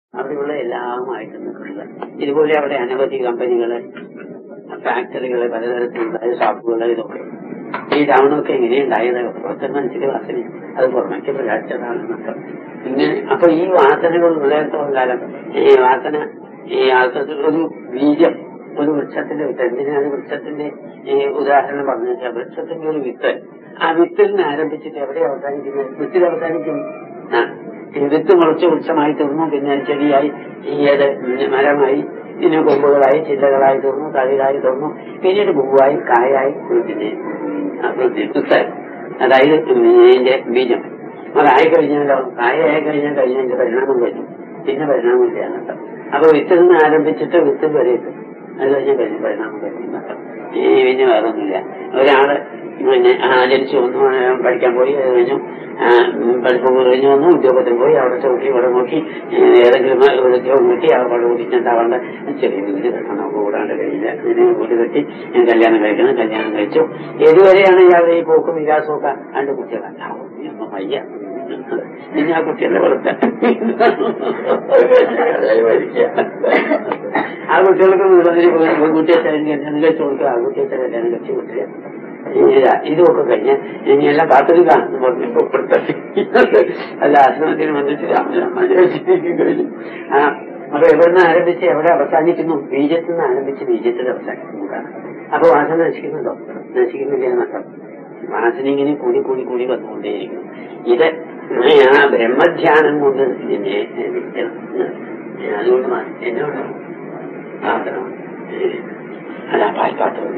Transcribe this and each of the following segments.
അവിടെയുള്ള എല്ലാമായിട്ട് നിൽക്കുന്നത് ഇതുപോലെ അവിടെ അനവധി കമ്പനികള് ഫാക്ടറികള് പലതരത്തിലുള്ള ഷോപ്പുകള് ഇതൊക്കെ ഈ ടൗണൊക്കെ എങ്ങനെയുണ്ടായത് ഒറ്റ മനസ്സിൽ വാസന അത് പുറമേക്ക് പ്രകാശിച്ചതാണെന്നൊക്കെ ഇങ്ങനെ അപ്പൊ ഈ വാസനകൾ ഉള്ളിടത്തോളം കാലം ഈ വാസന ഈ ആൾക്കത് ഒരു ബീജം ഒരു വൃക്ഷത്തിന്റെ വിത്ത് എന്തിനാണ് വൃക്ഷത്തിന്റെ ഈ ഉദാഹരണം പറഞ്ഞു വെച്ചാൽ വൃക്ഷത്തിന്റെ ഒരു വിത്ത് ആ വിത്തിൽ നിന്ന് ആരംഭിച്ചിട്ട് എവിടെ അവസാനിക്കുന്നത് വിത്തിൽ അവസാനിക്കും ആ ഈ വിത്ത് മുളച്ച് വൃക്ഷമായി തീർന്നു പിന്നെ ചെടിയായി ഈ ഏത് മരമായി പിന്നെ കൊമ്പുകളായി ചില്ലകളായി തീർന്നു തളിരായി തീർന്നു പിന്നീട് പൂവായി കായായി പിന്നെ വിത്ത് അതായത് ഇതിന്റെ ബീജം അതായി കഴിഞ്ഞാലോ കായായി കഴിഞ്ഞാൽ കഴിഞ്ഞതിന്റെ പരിണാമം കഴിഞ്ഞു പിന്നെ പരിണാമമില്ല എന്നർത്ഥം അപ്പൊ വിത്തിൽ നിന്ന് ആരംഭിച്ചിട്ട് വിത്ത് വരെ എത്തും അത് കഴിഞ്ഞാൽ കഴിഞ്ഞു പരിണാമം കഴിഞ്ഞു എന്നർത്ഥം ഈ പിന്നെ വേറൊന്നുമില്ല ഒരാള് പിന്നെ ആ ജനിച്ചു വന്നു ആ, പഠിക്കാൻ പോയി അത് കഴിഞ്ഞു ആ, ഉം, പഠിപ്പ് കഴിഞ്ഞു വന്നു ഉദ്യോഗത്തിന് പോയി അവിടെ ചോക്കി ഇവിടെ നോക്കി ഏ, ഏതെങ്കിലും ഒരു ഉദ്യോഗം കിട്ടി അവിടെ ഓടിച്ചിട്ടുണ്ടാവേണ്ട ചെറിയ വീട് കെട്ടണം കൂടാണ്ട് കഴിയില്ല അങ്ങനെ വീട് കെട്ടി ഞാൻ കല്യാണം കഴിക്കണം കല്യാണം കഴിച്ചു ഏതുവരെയാണ് ഇയാളുടെ ഈ പോക്കും വികാസവും ഒക്കെ രണ്ട് കുട്ടികളല്ല ഒന്നും വയ്യ ഇനി ആ കുട്ടികളുടെ വളർത്ത ആ കുട്ടികൾക്ക് വീടൊരു പെൺകുട്ടിയെ കല്യാണം കഴിച്ചു കൊടുക്കുക ആ കുട്ടിയെ കല്യാണം കഴിച്ചു കൊടുക്കുക ഇല്ല ഇതൊക്കെ കഴിഞ്ഞ് ഇനി എല്ലാം കാത്തിരിക്കാന്ന് പറഞ്ഞപ്പോ ഇപ്പുറത്തെ അല്ല ആശ്രമത്തിന് വന്നിട്ട് രാമരാമാചാരിക്കും കഴിഞ്ഞു ആ അപ്പൊ എവിടുന്ന് ആരംഭിച്ച് എവിടെ അവസാനിക്കുന്നു ബീജത്തിൽ നിന്ന് ആരംഭിച്ച് ബീജത്തിൽ അവസാനിക്കുന്നതാണ് അപ്പൊ വാസന നശിക്കുന്നുണ്ടോ നശിക്കുന്നില്ല എന്നർത്ഥം വാസന ഇങ്ങനെ കൂടി കൂടി കൂടി വന്നുകൊണ്ടേയിരിക്കുന്നു ഇത് ആ ബ്രഹ്മധ്യാനം കൊണ്ട് ഇതിനെ നിൽക്കണം അതുകൊണ്ട് മാ- എന്നോട് പ്രാർത്ഥന അല്ല പാൽപാത്രം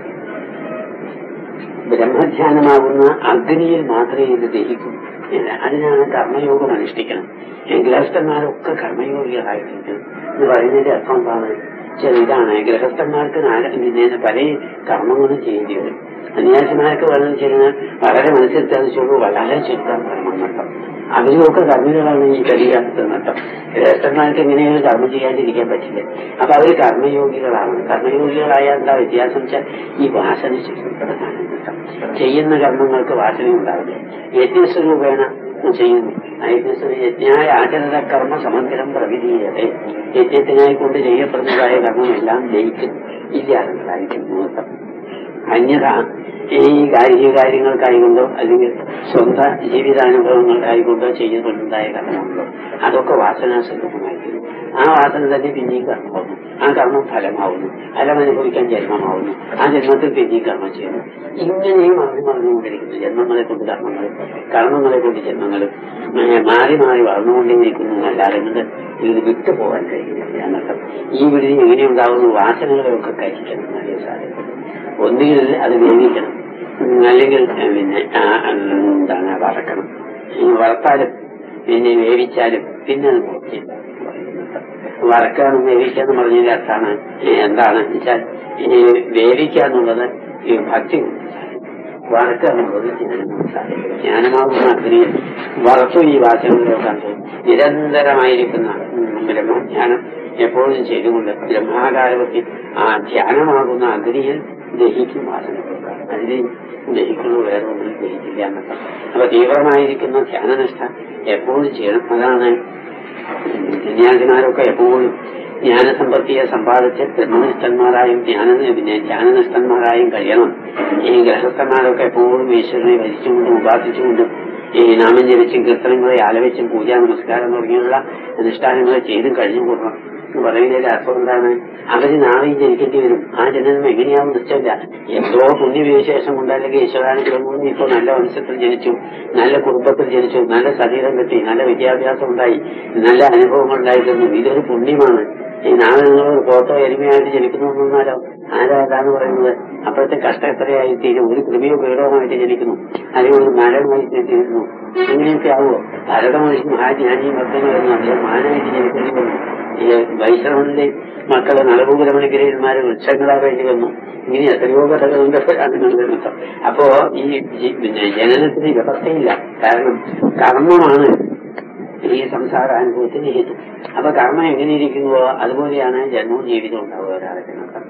ബ്രഹ്മധ്യാനമാകുന്ന അഗ്നിയിൽ മാത്രമേ ഇത് ദഹിക്കൂ എന്ന് അതിനാണ് കർമ്മയോഗം അനുഷ്ഠിക്കണം ഗൃഹസ്ഥന്മാരൊക്കെ കർമ്മയോഗികളായിട്ടിരിക്കണം എന്ന് പറയുന്നതിന്റെ അർത്ഥം എന്താണ് ചില ഇതാണ് ഗൃഹസ്ഥന്മാർക്ക് നാല് പിന്നെ പല കർമ്മങ്ങളും ചെയ്യേണ്ടി വരും സന്യാസിമാർക്ക് വളരെ ചെയ്യുന്ന വളരെ മനസ്സിലാച്ചുള്ളൂ വളരെ ചുരുക്കം കർമ്മം നട്ടം അവരുമൊക്കെ കർമ്മികളാണ് ഈ ശരീരത്ത് നട്ടം ഗൃഹസ്ഥന്മാർക്ക് എങ്ങനെയാണ് കർമ്മം ചെയ്യാണ്ടിരിക്കാൻ പറ്റില്ല അപ്പൊ അവർ കർമ്മയോഗികളാണ് കർമ്മയോഗികളായ എന്താ വ്യത്യാസം വെച്ചാൽ ഈ വാസന ശുദ്ധപ്പെടുത്താനാണ് നട്ടം ചെയ്യുന്ന കർമ്മങ്ങൾക്ക് വാസന ഉണ്ടാവില്ല യജ്ഞസ്വരൂപേണ ചെയ്യുന്നു യജ്ഞസ്വര യജ്ഞായ ആചരണ കർമ്മ സമഗ്രം പ്രവിധീയതേ യജ്ഞത്തിനായി കൊണ്ട് ചെയ്യപ്പെടുന്നതായ കർമ്മമെല്ലാം ജയിക്കും ഇല്ലാതെകളായിരിക്കും നൃത്തം അന്യത ഈ ഗാർഹിക കാര്യങ്ങൾക്കായിക്കൊണ്ടോ അല്ലെങ്കിൽ സ്വന്തം ജീവിതാനുഭവങ്ങൾക്കായിക്കൊണ്ടോ ചെയ്യുന്നുണ്ടായ കർമ്മമുണ്ടോ അതൊക്കെ വാസനാസ്വരൂപമായിരിക്കും ആ വാസന തന്നെ പിന്നെയും കർമ്മമാകുന്നു ആ കർമ്മം ഫലമാവുന്നു ഫലം അനുഭവിക്കാൻ ജന്മമാവുന്നു ആ ജന്മത്തിൽ പിന്നെയും കർമ്മം ചെയ്യുന്നു ഇങ്ങനെയും മറിഞ്ഞു മറിഞ്ഞുകൊണ്ടിരിക്കുന്നു ജന്മങ്ങളെ കൊണ്ട് കർമ്മങ്ങളും കർമ്മങ്ങളെ കൊണ്ട് ജന്മങ്ങളും ഏ, മാറി മാറി വളർന്നുകൊണ്ടേയിരിക്കുന്നു എന്നല്ലാതെ കൊണ്ട് ഇത് വിട്ടു പോകാൻ കഴിയുന്നില്ല എന്നർത്ഥം ഈ വിടുതി എങ്ങനെയുണ്ടാവുന്നു വാസനകളെയൊക്കെ കഴിക്കണം എന്നറിയാൻ സാധിക്കും ഒന്നുകിൽ അത് വേവിക്കണം ഉം, അല്ലെങ്കിൽ ഏ, പിന്നെ ആ, ഉം, എന്താണ് വറക്കണം ഈ വറുത്താലും പിന്നെ വേവിച്ചാലും പിന്നെ അത് കുറച്ച് വറക്കാനും വേവിക്കാന്ന് പറഞ്ഞതിന്റെ അർത്ഥാണ് ഏ, എന്താണ് വെച്ചാൽ ഈ വേവിക്കുക എന്നുള്ളത് ഈ ഭക്തി കൊണ്ട് സാധിക്കും. വറക്കുക എന്നുള്ളത് ജ്ഞാനം കൊണ്ട് സാധിക്കും ജ്ഞാനമാകുന്ന അഗ്നിയിൽ വറുത്തു ഈ വാചകങ്ങളെ കണ്ടു നിരന്തരമായിരിക്കുന്ന ഉം, ബ്രഹ്മജ്ഞാനം എപ്പോഴും ചെയ്തുകൊണ്ട് ബ്രഹ്മാകാരവത്തിൽ ആ ധ്യാനമാകുന്ന അഗ്നിയിൽ ദഹിക്കും വാസനകൾക്ക് അതിൽ ദഹിക്കുന്നു വേറെ ഒന്നും ദഹിക്കില്ല എന്നൊക്കെ അപ്പൊ തീവ്രമായിരിക്കുന്ന ധ്യാനനിഷ്ഠ എപ്പോഴും ചെയ്യണം അതാണ് സന്യാസിമാരൊക്കെ എപ്പോഴും ജ്ഞാനസമ്പത്തിയെ സമ്പാദിച്ച് ബ്രഹ്മനിഷ്ഠന്മാരായും ജ്ഞാന പിന്നെ ജ്ഞാനനിഷ്ഠന്മാരായും കഴിയണം ഈ ഗൃഹസ്ഥന്മാരൊക്കെ എപ്പോഴും ഈശ്വരനെ ഭരിച്ചുകൊണ്ടും ഉപാസിച്ചുകൊണ്ടും ഈ നാമം ജപിച്ചും കീർത്തനങ്ങളെ ആലപിച്ചും പൂജ നമസ്കാരം തുടങ്ങിയുള്ള അനുഷ്ഠാനങ്ങളെ ചെയ്തും കഴിഞ്ഞു കൂടണം എന്ന് പറയുന്നതിന്റെ അർത്ഥം എന്താണ് അവര് നാളെയും ജനിക്കേണ്ടി വരും ആ ജനനം എങ്ങനെയാവും നിശ്ചയമില്ല എന്തോ പുണ്യവിശേഷം കൊണ്ട് അല്ലെങ്കിൽ ഈശ്വരാനുഗ്രഹം കൊണ്ട് ഇപ്പൊ നല്ല വംശത്തിൽ ജനിച്ചു നല്ല കുടുംബത്തിൽ ജനിച്ചു നല്ല ശരീരം കിട്ടി നല്ല വിദ്യാഭ്യാസം ഉണ്ടായി നല്ല അനുഭവങ്ങൾ ഉണ്ടായിരുന്നു ഇതൊരു പുണ്യമാണ് ഈ നാളെ നിങ്ങൾ ഒരു പോത്തോ എരുമയായിട്ട് ജനിക്കുന്നു എന്നാലോ ആരാ അതാണ് പറയുന്നത് അപ്പോഴത്തെ കഷ്ടം എത്രയായി തീരും ഒരു കൃമിയോ പീഡവുമായിട്ട് ജനിക്കുന്നു അല്ലെങ്കിൽ ഒരു മരണമായി തീരുന്നു അങ്ങനെയൊക്കെ ആവുമോ ഭരതമഹർഷി മഹാജ്ഞാനിയും ഭക്തനായിരുന്നു അദ്ദേഹം മാനായിട്ട് ജനിക്കേണ്ടി വന്നു ഈ വൈശ്രവണിലെ മക്കളെ നളഭൂപരമണിഗിരിന്മാരെ വൃക്ഷങ്ങളാ വേണ്ടി വന്നു ഇങ്ങനെ എത്രയോ കഥകളുണ്ട് പുരാണങ്ങളുടെ അപ്പോ ഈ ജി- പിന്നെ ജനനത്തിന് വ്യവസ്ഥയില്ല കാരണം കർമ്മമാണ് ഈ സംസാര അനുഭവത്തിന് ഹേതു അപ്പൊ കർമ്മം എങ്ങനെയിരിക്കുന്നുവോ അതുപോലെയാണ് ജന്മവും ജീവിതവും ഉണ്ടാവുക ഒരാളത്തിനർത്ഥം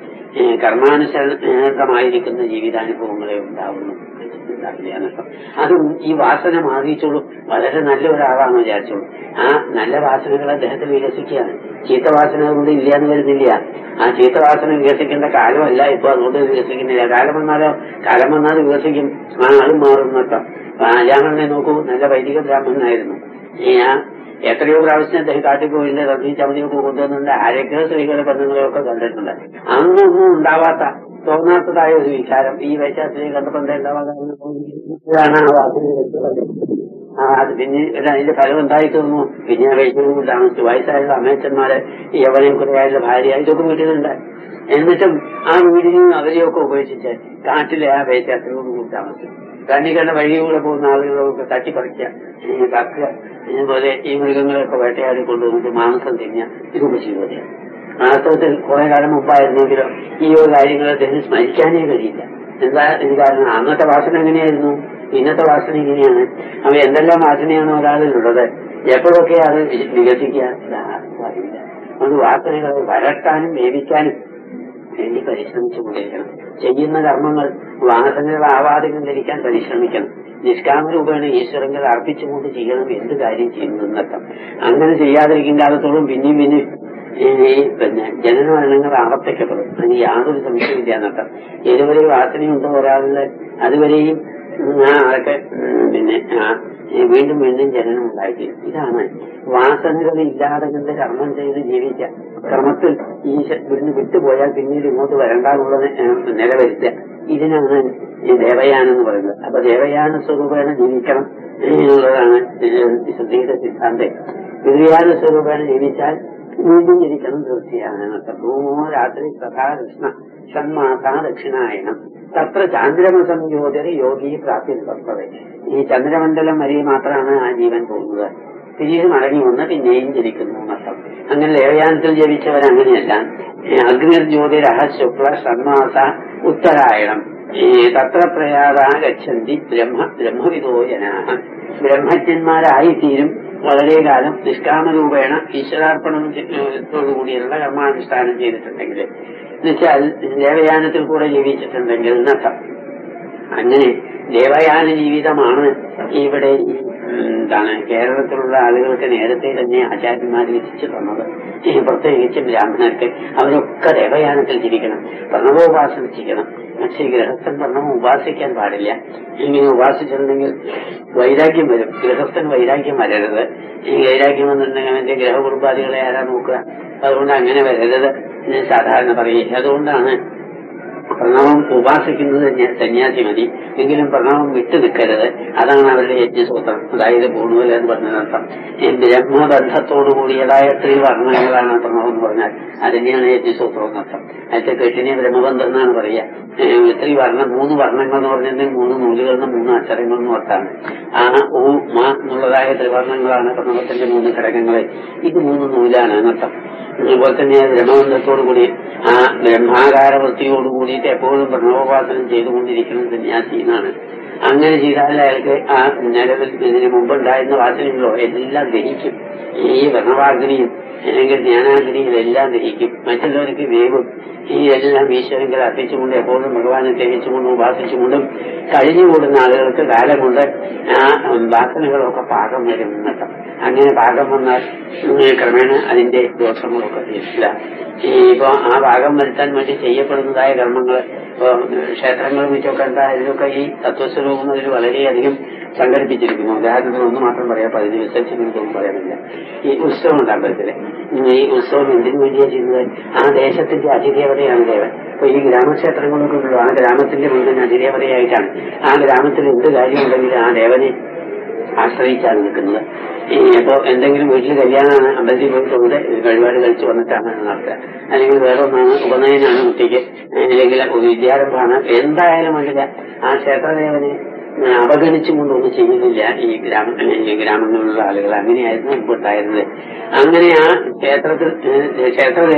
കർമാനുസരണമായിരിക്കുന്ന ജീവിതാനുഭവങ്ങളെ ഉണ്ടാവുന്നു ഉണ്ടാവില്ല എന്നർത്ഥം അതും ഈ വാസന മാറിയിച്ചോളും വളരെ നല്ല ഒരാളാണെന്ന് വിചാരിച്ചോളൂ ആ നല്ല വാസനകൾ അദ്ദേഹത്തിൽ വികസിക്കുകയാണ് ചീത്ത വാസന കൊണ്ട് ഇല്ല എന്ന് വരുന്നില്ല ആ ചീത്ത വാസന വികസിക്കേണ്ട കാലമല്ല ഇപ്പൊ അതുകൊണ്ട് വികസിക്കുന്നില്ല കാലം വന്നാലോ കാലം വന്നാൽ വികസിക്കും ആ ആളും മാറും എന്നൊക്കെ രാമനെ നോക്കൂ നല്ല വൈദിക ബ്രാഹ്മണനായിരുന്നു ഈ ആ എത്രയോ പ്രാവശ്യം അദ്ദേഹം കാട്ടിൽ പോയിട്ടുണ്ട് തന്നി ചമതിയൊക്കെ കൊണ്ടുവന്നിട്ടുണ്ട് ആരൊക്കെയോ സ്ത്രീകളെ ബന്ധങ്ങളെയൊക്കെ കണ്ടിട്ടുണ്ട് അന്നൊന്നും ഉണ്ടാവാത്ത തോന്നാത്തതായ ഒരു വികാരം ഈ വൈശാസ്ത്രീയെ കണ്ടപ്പോൾ എന്താ ഉണ്ടാവാതാണ് ആ വാക്കിനെ വെച്ചുള്ളത് ആ അത് പിന്നെ ഇത് അതിന്റെ ഫലം എന്തായി തോന്നുന്നു പിന്നെ വൈദ്യുതി താമസിച്ചു വയസ്സായുള്ള അമ്മയച്ചന്മാരെ യവനെയും കുറയായുള്ള ഭാര്യ ഇതൊക്കെ വീട്ടിലുണ്ട് എന്നിട്ടും ആ വീടിനെയും അവരെയൊക്കെ ഉപേക്ഷിച്ച് കാട്ടിലെ ആ വൈശാസ്ത്രിയോട് കൂടി താമസിച്ചു കണ്ണി കണ്ട വഴിയിലൂടെ പോകുന്ന ആളുകളൊക്കെ തട്ടിപ്പറിക്കുക ഈ കക്കുക ഇതുപോലെ ഈ മൃഗങ്ങളെയൊക്കെ വേട്ടയാടി കൊണ്ടുവന്നിട്ട് മാംസം തിന്നുക ഇതൊക്കെ ചെയ്യുന്നത് വാസ്തവത്തിൽ കുറെ കാലം മുമ്പായിരുന്നെങ്കിലോ ഈ ഒരു കാര്യങ്ങൾ അദ്ദേഹം സ്മരിക്കാനേ കഴിയില്ല എന്താ ഇത് കാരണം അന്നത്തെ വാസന എങ്ങനെയായിരുന്നു ഇന്നത്തെ വാസന ഇങ്ങനെയാണ് അവ എന്തെല്ലാം വാസനയാണ് ഒരാളിലുള്ളത് എപ്പോഴൊക്കെ അത് വികസിക്കുക ഇതാർക്കും അറിയില്ല അതുകൊണ്ട് വാസനകളെ വരട്ടാനും വേവിക്കാനും വേണ്ടി പരിശ്രമിച്ചുകൊണ്ടിരിക്കണം ചെയ്യുന്ന കർമ്മങ്ങൾ വാസനകളാവാതെ ധരിക്കാൻ പരിശ്രമിക്കണം നിഷ്കാമരൂപേണ ഈശ്വരങ്ങൾ അർപ്പിച്ചുകൊണ്ട് ചെയ്യണം എന്ത് കാര്യം ചെയ്യുന്നതെന്നർത്ഥം അങ്ങനെ ചെയ്യാതിരിക്കുന്ന കാലത്തോളം പിന്നെയും പിന്നെ ഈ പിന്നെ ജനനമരണങ്ങൾ ആവർത്തിക്കപ്പെടും അതിന് യാതൊരു സംശയമില്ല എന്നർത്ഥം ഏതുവരെ വാസനയുണ്ടോ ഒരാളുടെ അതുവരെയും ആ ആൾക്ക് പിന്നെ ആ വീണ്ടും വീണ്ടും ജനനം ഉണ്ടായിത്തീരും ഇതാണ് വാസനകൾ ഇല്ലാതെ കണ്ട് കർമ്മം ചെയ്ത് ജീവിക്കുക കർമ്മത്തിൽ ഈ ഇവിടുന്ന് വിട്ടുപോയാൽ പിന്നീട് ഇങ്ങോട്ട് വരണ്ടെന്നുള്ള നിലവരുത്തുക ഇതിനാണ് ഈ ദേവയാനം എന്ന് പറയുന്നത് അപ്പൊ ദേവയാന സ്വരൂപേണ ജീവിക്കണം എന്നുള്ളതാണ് ശുദ്ധിയുടെ സിദ്ധാന്തം വിദ്യാന സ്വരൂപേണ ജീവിച്ചാൽ വീണ്ടും ജനിക്കണം തീർച്ചയാണ് ഭൂമോ രാത്രി തഥാ കൃഷ്ണ ഷൺമാസ ദക്ഷിണായനം തത്ര ചാന്ദ്രമസം ജ്യോതിർ യോഗി പ്രാപ്തി തത്വത ഈ ചന്ദ്രമണ്ഡലം വരെ മാത്രമാണ് ആ ജീവൻ പോകുന്നത് പിന്നീട് മടങ്ങി വന്ന് പിന്നെയും ജനിക്കുന്നു എന്നർത്ഥം അങ്ങനെ ദേവയാനത്തിൽ ജനിച്ചവരങ്ങനെയല്ല അഗ്നിർ ജ്യോതിരഹ ശുക്ല ഷൺമാസ ഉത്തരായണം തത്ര പ്രയാത ഗച്ഛന്തി ബ്രഹ്മ ബ്രഹ്മവിദോ ജനാഹ ബ്രഹ്മജ്ഞന്മാരായിത്തീരും വളരെ കാലം നിഷ്കാമരൂപേണ ഈശ്വരാർപ്പണത്തോടുകൂടിയുള്ള കർമാനുഷ്ഠാനം ചെയ്തിട്ടുണ്ടെങ്കിൽ എന്നുവെച്ചാൽ ദേവയാനത്തിൽ കൂടെ ജീവിച്ചിട്ടുണ്ടെങ്കിൽ എന്നർത്ഥം അങ്ങനെ ദേവയാന ജീവിതമാണ് ഇവിടെ ഈ എന്താണ് കേരളത്തിലുള്ള ആളുകൾക്ക് നേരത്തെ തന്നെ ആചാര്യന്മാർ വിധിച്ചു തന്നത് ഈ പ്രത്യേകിച്ച് ബ്രാഹ്മണർക്ക് അവരൊക്കെ ദേവയാനത്തിൽ ജീവിക്കണം പ്രണവോപാസന ചെയ്യണം പക്ഷേ ഗൃഹസ്ഥൻ പ്രണവം ഉപാസിക്കാൻ പാടില്ല ഇങ്ങനെ ഉപാസിച്ചിട്ടുണ്ടെങ്കിൽ വൈരാഗ്യം വരും ഗൃഹസ്ഥൻ വൈരാഗ്യം വരരുത് ഈ വൈരാഗ്യം വന്നിട്ടുണ്ടെങ്കിൽ അവന്റെ ഗ്രഹകുടുംബാദികളെ ആരാ നോക്കുക അതുകൊണ്ട് അങ്ങനെ വരരുത് എന്ന് സാധാരണ പറയും അതുകൊണ്ടാണ് പ്രണവം ഉപാസിക്കുന്നത് സന്യാസി മതി എങ്കിലും പ്രണവം വിട്ടു നിൽക്കരുത് അതാണ് അവരുടെ യജ്ഞസൂത്രം അതായത് പൂണൂല എന്ന് പറഞ്ഞതിനർത്ഥം ബ്രഹ്മബന്ധത്തോടു കൂടിയതായ ത്രിവർണ്ണങ്ങളാണ് പ്രണവം എന്ന് പറഞ്ഞാൽ അതിനെയാണ് യജ്ഞസൂത്രം എന്നർത്ഥം അതിന്റെ കെട്ടിനെ ബ്രഹ്മബന്ധം എന്നാണ് പറയുക ത്രിവർണ്ണം മൂന്ന് വർണ്ണങ്ങൾ എന്ന് പറഞ്ഞിട്ടുണ്ടെങ്കിൽ മൂന്ന് നൂലുകൾ എന്ന് മൂന്ന് അക്ഷരങ്ങൾ എന്ന് അർത്ഥാണ് ആ ഊ മ എന്നുള്ളതായ ത്രിവർണ്ണങ്ങളാണ് പ്രണവത്തിന്റെ മൂന്ന് ഘടകങ്ങൾ ഇത് മൂന്ന് നൂലാണ് എന്നർത്ഥം അതുപോലെ തന്നെ ബ്രഹ്മബന്ധത്തോടു കൂടി ആ ബ്രഹ്മാകാര വൃത്തിയോട് കൂടിയിട്ട് എപ്പോഴും പ്രണവോപാസനം ചെയ്തുകൊണ്ടിരിക്കുന്നത് സന്യാസി എന്നാണ് അങ്ങനെ ചെയ്താൽ അയാൾക്ക് ആ നിലവിൽ ഇതിന് മുമ്പുണ്ടായിരുന്ന വാസനകളോ എല്ലാം ദഹിക്കും ഈ പ്രണവാഗ്നിയും അല്ലെങ്കിൽ ജ്ഞാനാഗ്നിയും എല്ലാം ദഹിക്കും മറ്റുള്ളവർക്ക് വേവും ഈ എല്ലാം ഈശ്വരങ്ങൾ അർപ്പിച്ചുകൊണ്ട് എപ്പോഴും ഭഗവാനെ തേങ്ങിച്ചുകൊണ്ടും ഉപാസിച്ചുകൊണ്ടും കഴിഞ്ഞുകൂടുന്ന ആളുകൾക്ക് കാലം കൊണ്ട് ആ വാസനകളൊക്കെ പാകം വരും എന്നർത്ഥം അങ്ങനെ പാകം വന്നാൽ ക്രമേണ അതിന്റെ ദോഷങ്ങളൊക്കെ തീരില്ല ഇപ്പൊ ആ ഭാഗം വരുത്താൻ വേണ്ടി ചെയ്യപ്പെടുന്നതായ കർമ്മങ്ങൾ ഇപ്പൊ ക്ഷേത്രങ്ങളും മറ്റൊക്കെ എന്താ ഇതിലൊക്കെ ഈ തത്വസ്വരൂപം അതിൽ വളരെയധികം സംഘടിപ്പിച്ചിരിക്കുന്നു ഉദാഹരണത്തിന് ഒന്ന് മാത്രം പറയാം അപ്പൊ അതിന് വിസർജിക്കുന്നതൊന്നും പറയാനില്ല ഈ ഉത്സവം ഉണ്ട് അമ്പലത്തില് ഈ ഉത്സവം എന്തിനു വേണ്ടിയാ ചെയ്യുന്നത് ആ ദേശത്തിന്റെ അതിദേവതയാണ് ദേവൻ അപ്പൊ ഈ ഗ്രാമക്ഷേത്രങ്ങളൊക്കെ ഉള്ളൂ ആ ഗ്രാമത്തിന്റെ മുഴുവൻ അതിദേവതയായിട്ടാണ് ആ ഗ്രാമത്തിൽ എന്ത് കാര്യമുണ്ടെങ്കിലും ആ ദേവനെ ആശ്രയിച്ചാണ് നിൽക്കുന്നത് ഇപ്പോ എന്തെങ്കിലും വീട്ടിൽ കല്യാണമാണ് അമ്പലത്തിൽ പോയി തൊഴുത് വഴിപാട് കഴിച്ച് വന്നിട്ടാണ് നടത്തുക അല്ലെങ്കിൽ വേറെ ഒന്നാണ് ഉപനയനാണ് കുട്ടിക്ക് അല്ലെങ്കിൽ വിദ്യാരംഭമാണ് എന്തായാലും വേണ്ടില്ല ആ ക്ഷേത്രദേവനെ അവഗണിച്ചുകൊണ്ടൊന്നും ചെയ്യുന്നില്ല ഈ ഗ്രാമ ഈ ഗ്രാമങ്ങളിലുള്ള ആളുകൾ അങ്ങനെയായിരുന്നു മുമ്പുണ്ടായിരുന്നത് അങ്ങനെ ആ ക്ഷേത്രത്തിൽ ക്ഷേത്രദേവന്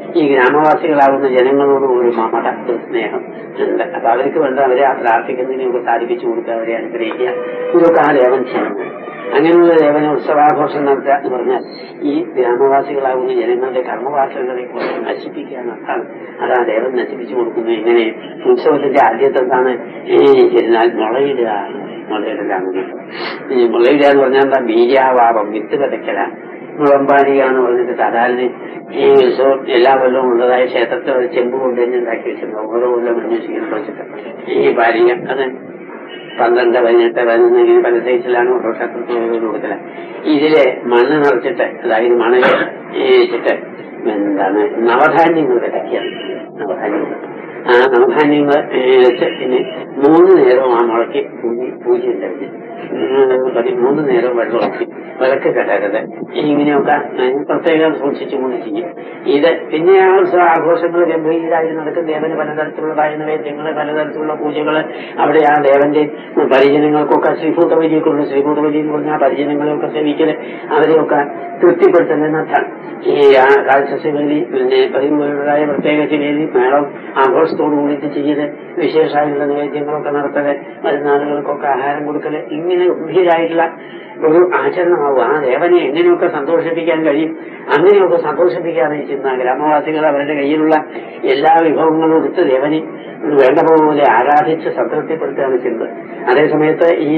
ഈ ഗ്രാമവാസികളാകുന്ന ജനങ്ങളോട് ഒരു മമത ഒരു സ്നേഹം ഉണ്ട് അപ്പൊ അവർക്ക് വേണ്ട അവരെ ആ പ്രാർത്ഥിക്കുന്നതിനൊക്കെ സാധിപ്പിച്ചു കൊടുക്കുക അവരെ അനുഗ്രഹിക്കുക ഇതൊക്കെ ആ ദേവൻ ചെയ്യുന്നത് അങ്ങനെയുള്ള ദേവന ഉത്സവാഘോഷം നടത്തുക എന്ന് പറഞ്ഞാൽ ഈ ഗ്രാമവാസികളാകുന്ന ജനങ്ങളുടെ കർമ്മവാസനകളെ കൊണ്ട് നശിപ്പിക്കുക എന്നർത്ഥമാണ് അത് ആ ദേവൻ നശിപ്പിച്ചു കൊടുക്കുന്നു എങ്ങനെ ഉത്സവത്തിന്റെ ആദ്യത്തെ എന്താണ് ഈ ചെന്നാൽ മുളയിടുക മുളയിടുക ഈ മുളയിടുക എന്ന് പറഞ്ഞാൽ എന്താ ബീജാവാപം വിത്ത് വിതയ്ക്കല മുളമ്പാലിക എന്ന് പറഞ്ഞിട്ട് സാധാരണ ഈ ഉത്സവം എല്ലാ കൊല്ലവും ഉള്ളതായ ക്ഷേത്രത്തിൽ ഒരു ചെമ്പ് കൊണ്ടുതന്നെ ഉണ്ടാക്കി വെച്ചിട്ടുണ്ട് ഓരോ കൊല്ലം അന്വേഷിക്കുന്നത് വെച്ചിട്ട് ഈ ബാലിക അത് പന്ത്രണ്ട് പതിനെട്ട് പതിനൊന്ന് ഇങ്ങനെ പല സൈസിലാണ് ഓരോ ക്ഷേത്രത്തിൽ കൊടുക്കല ഇതില് മണ്ണ് നിറച്ചിട്ട് അതായത് മണൽ വെച്ചിട്ട് എന്താണ് നവധാന്യങ്ങൾ വിതയ്ക്കുകയാണ് നവധാന്യങ്ങൾ ആ നവധാന്യങ്ങൾ വെച്ച് പിന്നെ മൂന്ന് നേരവും ആ മുളയ്ക്ക് പൂജ പൂജ ഉണ്ടായിരുന്നു മൂന്ന് നേരം വെള്ളം ഒഴിച്ച് വിളക്ക് കെട്ടരുത് ഇങ്ങനെയൊക്കെ പ്രത്യേകം സൂക്ഷിച്ചുകൊണ്ട് ചെയ്യും ഇത് പിന്നെ ആ ഉത്സവ ആഘോഷങ്ങൾ ഗംഭീരമായി നടക്കും ദേവന് പലതരത്തിലുള്ളതായ നൈവേദ്യങ്ങൾ പലതരത്തിലുള്ള പൂജകൾ അവിടെ ആ ദേവന്റെ പരിജനങ്ങൾക്കൊക്കെ ശ്രീഭൂതവലിയൊക്കെ ശ്രീഭൂതവലി എന്ന് പറഞ്ഞാൽ ആ പരിജനങ്ങളെയൊക്കെ സേവിക്കല് അവരെയൊക്കെ തൃപ്തിപ്പെടുത്തുന്നതിനർത്ഥം ഈ ആ കാഴ്ചശിവേലി പിന്നെ പതിവുള്ളതായ പ്രത്യേക ശിവേലി മേളം ആഘോഷത്തോടു കൂടിയിട്ട് ചെയ്യല് വിശേഷമായിട്ടുള്ള നൈവേദ്യങ്ങളൊക്കെ നടത്തല് മരുന്നാളുകൾക്കൊക്കെ ആഹാരം കൊടുക്കല് ഇങ്ങനെ ഗംഭീരായിട്ടുള്ള ഒരു ആചരണമാവും ആ ദേവനെ എങ്ങനെയൊക്കെ സന്തോഷിപ്പിക്കാൻ കഴിയും അങ്ങനെയൊക്കെ സന്തോഷിപ്പിക്കാണ് ഈ ചിന്ത ഗ്രാമവാസികൾ അവരുടെ കയ്യിലുള്ള എല്ലാ വിഭവങ്ങളും എടുത്ത് ദേവനെ വേണ്ട പോലെ ആരാധിച്ച് സംതൃപ്തിപ്പെടുത്തുകയാണ് ചെയ്യുന്നത് അതേസമയത്ത് ഈ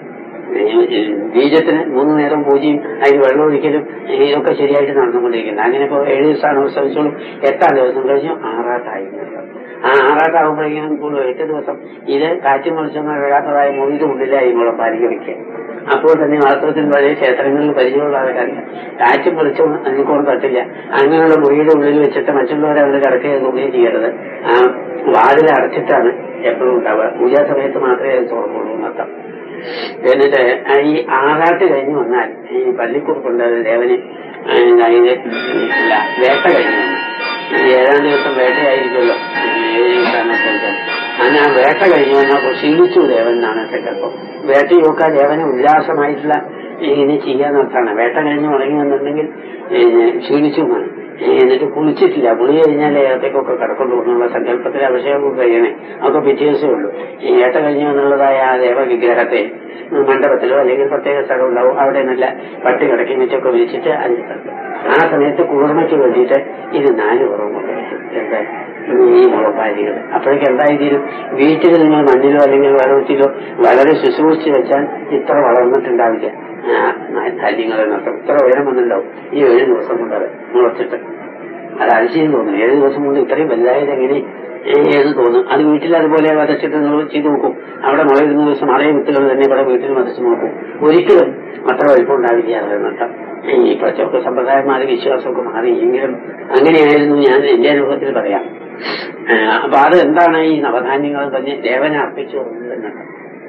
ബീജത്തിന് മൂന്ന് നേരം പൂജയും അതിന് വെള്ളമൊഴിക്കലും ഇതൊക്കെ ശരിയായിട്ട് നടന്നുകൊണ്ടിരിക്കുന്നത് അങ്ങനെ ഇപ്പോൾ ഏഴ് ദിവസമാണ് ഉത്സവിച്ചോളും എട്ടാം ദിവസം കഴിഞ്ഞു ആറാട്ടായി ആ ആറാട്ടാകുമ്പോഴേക്കും കൂടുതൽ എട്ട് ദിവസം ഇത് കാറ്റും മത്സ്യം കിഴാത്തതായ മൊഴിയുടെ ഉള്ളിലായി മുളം പാലിക വയ്ക്കുക അപ്പോൾ തന്നെ വാസ്തവത്തിൽ പഴയ ക്ഷേത്രങ്ങളിൽ പരിചയമുള്ള ആൾക്കാരില്ല കാറ്റും വെളിച്ചവും അതിനെക്കൊണ്ട് തട്ടില്ല അങ്ങനെയുള്ള മുറിയുടെ ഉള്ളിൽ വെച്ചിട്ട് മറ്റുള്ളവരെ അവിടെ കിടക്കുകയൊന്നും ചെയ്യരുത് ആ വാതിൽ അടച്ചിട്ടാണ് എപ്പോഴും ഉണ്ടാവുക പൂജാ സമയത്ത് മാത്രമേ അത് തുറക്കുള്ളൂ മൊത്തം എന്നിട്ട് ഈ ആറാട്ട് കഴിഞ്ഞ് വന്നാൽ ഈ പള്ളിക്കുറുപ്പുണ്ട് ദേവന് അതിന് ഇല്ല വേട്ട കഴിഞ്ഞു വന്നു ഈ ഏഴാം ദിവസം വേട്ടയായിരിക്കുമല്ലോ ഏഴ് ദിവസമാണൊക്കെ അങ്ങനെ ആ വേട്ട കഴിഞ്ഞു വന്നപ്പോൾ ക്ഷീണിച്ചു ദേവൻ എന്നാണ് സങ്കല്പം വേട്ടയൊക്കെ ദേവന് ഉല്ലാസമായിട്ടുള്ള ഇങ്ങനെ ചെയ്യാന്നർത്താണ് വേട്ട കഴിഞ്ഞ് മടങ്ങി വന്നിട്ടുണ്ടെങ്കിൽ ക്ഷീണിച്ചു എന്നാണ് എന്നിട്ട് കുളിച്ചിട്ടില്ല കുളി കഴിഞ്ഞാൽ ഏത്തേക്കൊക്കെ കിടക്കൊണ്ടു എന്നുള്ള സങ്കല്പത്തിൽ അഭിഷേകം കഴിയണേ അതൊക്കെ പിറ്റേ ദിവസമേ ഉള്ളൂ ഈ ഏട്ട കഴിഞ്ഞു എന്നുള്ളതായ ആ ദേവവിഗ്രഹത്തെ മണ്ഡപത്തിലോ അല്ലെങ്കിൽ പ്രത്യേക സ്ഥലം ഉണ്ടാവും അവിടെ നല്ല പട്ടി കിടക്കി വെച്ചൊക്കെ വിളിച്ചിട്ട് അതിൽ ആ സമയത്ത് കൂർമ്മയ്ക്ക് വേണ്ടിയിട്ട് ഇത് നാല് കുറവ് കൊണ്ടുവരും എന്താ ഈ മുളപ്പാരികൾ അപ്പോഴേക്ക് എന്തായി തീരും വീട്ടിൽ നിങ്ങൾ മണ്ണിലോ അല്ലെങ്കിൽ വെള്ളത്തിലോ വളരെ ശുശ്രൂഷിച്ച് വെച്ചാൽ ഇത്ര വളർന്നിട്ടുണ്ടാവില്ല ധാന്യങ്ങൾ എന്നർത്ഥം ഇത്ര ഉയരം വന്നിട്ടുണ്ടാവും ഈ ഏഴ് ദിവസം കൊണ്ടത് മുളച്ചിട്ട് അത് അതിശയം തോന്നും ഏഴ് ദിവസം കൊണ്ട് ഇത്രയും വലുതായത് എങ്ങനെ ഏത് തോന്നും അത് വീട്ടിൽ അതുപോലെ വരച്ചിട്ട് നിങ്ങൾ ചെയ്തു നോക്കും അവിടെ മുളയിടുന്ന ദിവസം അതേ വിത്തുകൾ തന്നെ ഇവിടെ വീട്ടിൽ വരച്ച് നോക്കും ഒരിക്കലും അത്ര വലിപ്പം ഉണ്ടാവില്ല എന്നർത്ഥം ഈ ഇപ്പോഴത്തെ സമ്പ്രദായന്മാരുടെ വിശ്വാസമൊക്കെ മാറി എങ്കിലും അങ്ങനെയായിരുന്നു ഞാൻ എന്റെ അനുഭവത്തിൽ പറയാം അപ്പൊ അത് എന്താണ് ഈ നവധാന്യങ്ങൾ തന്നെ ദേവനെ അർപ്പിച്ചു എന്നർത്ഥം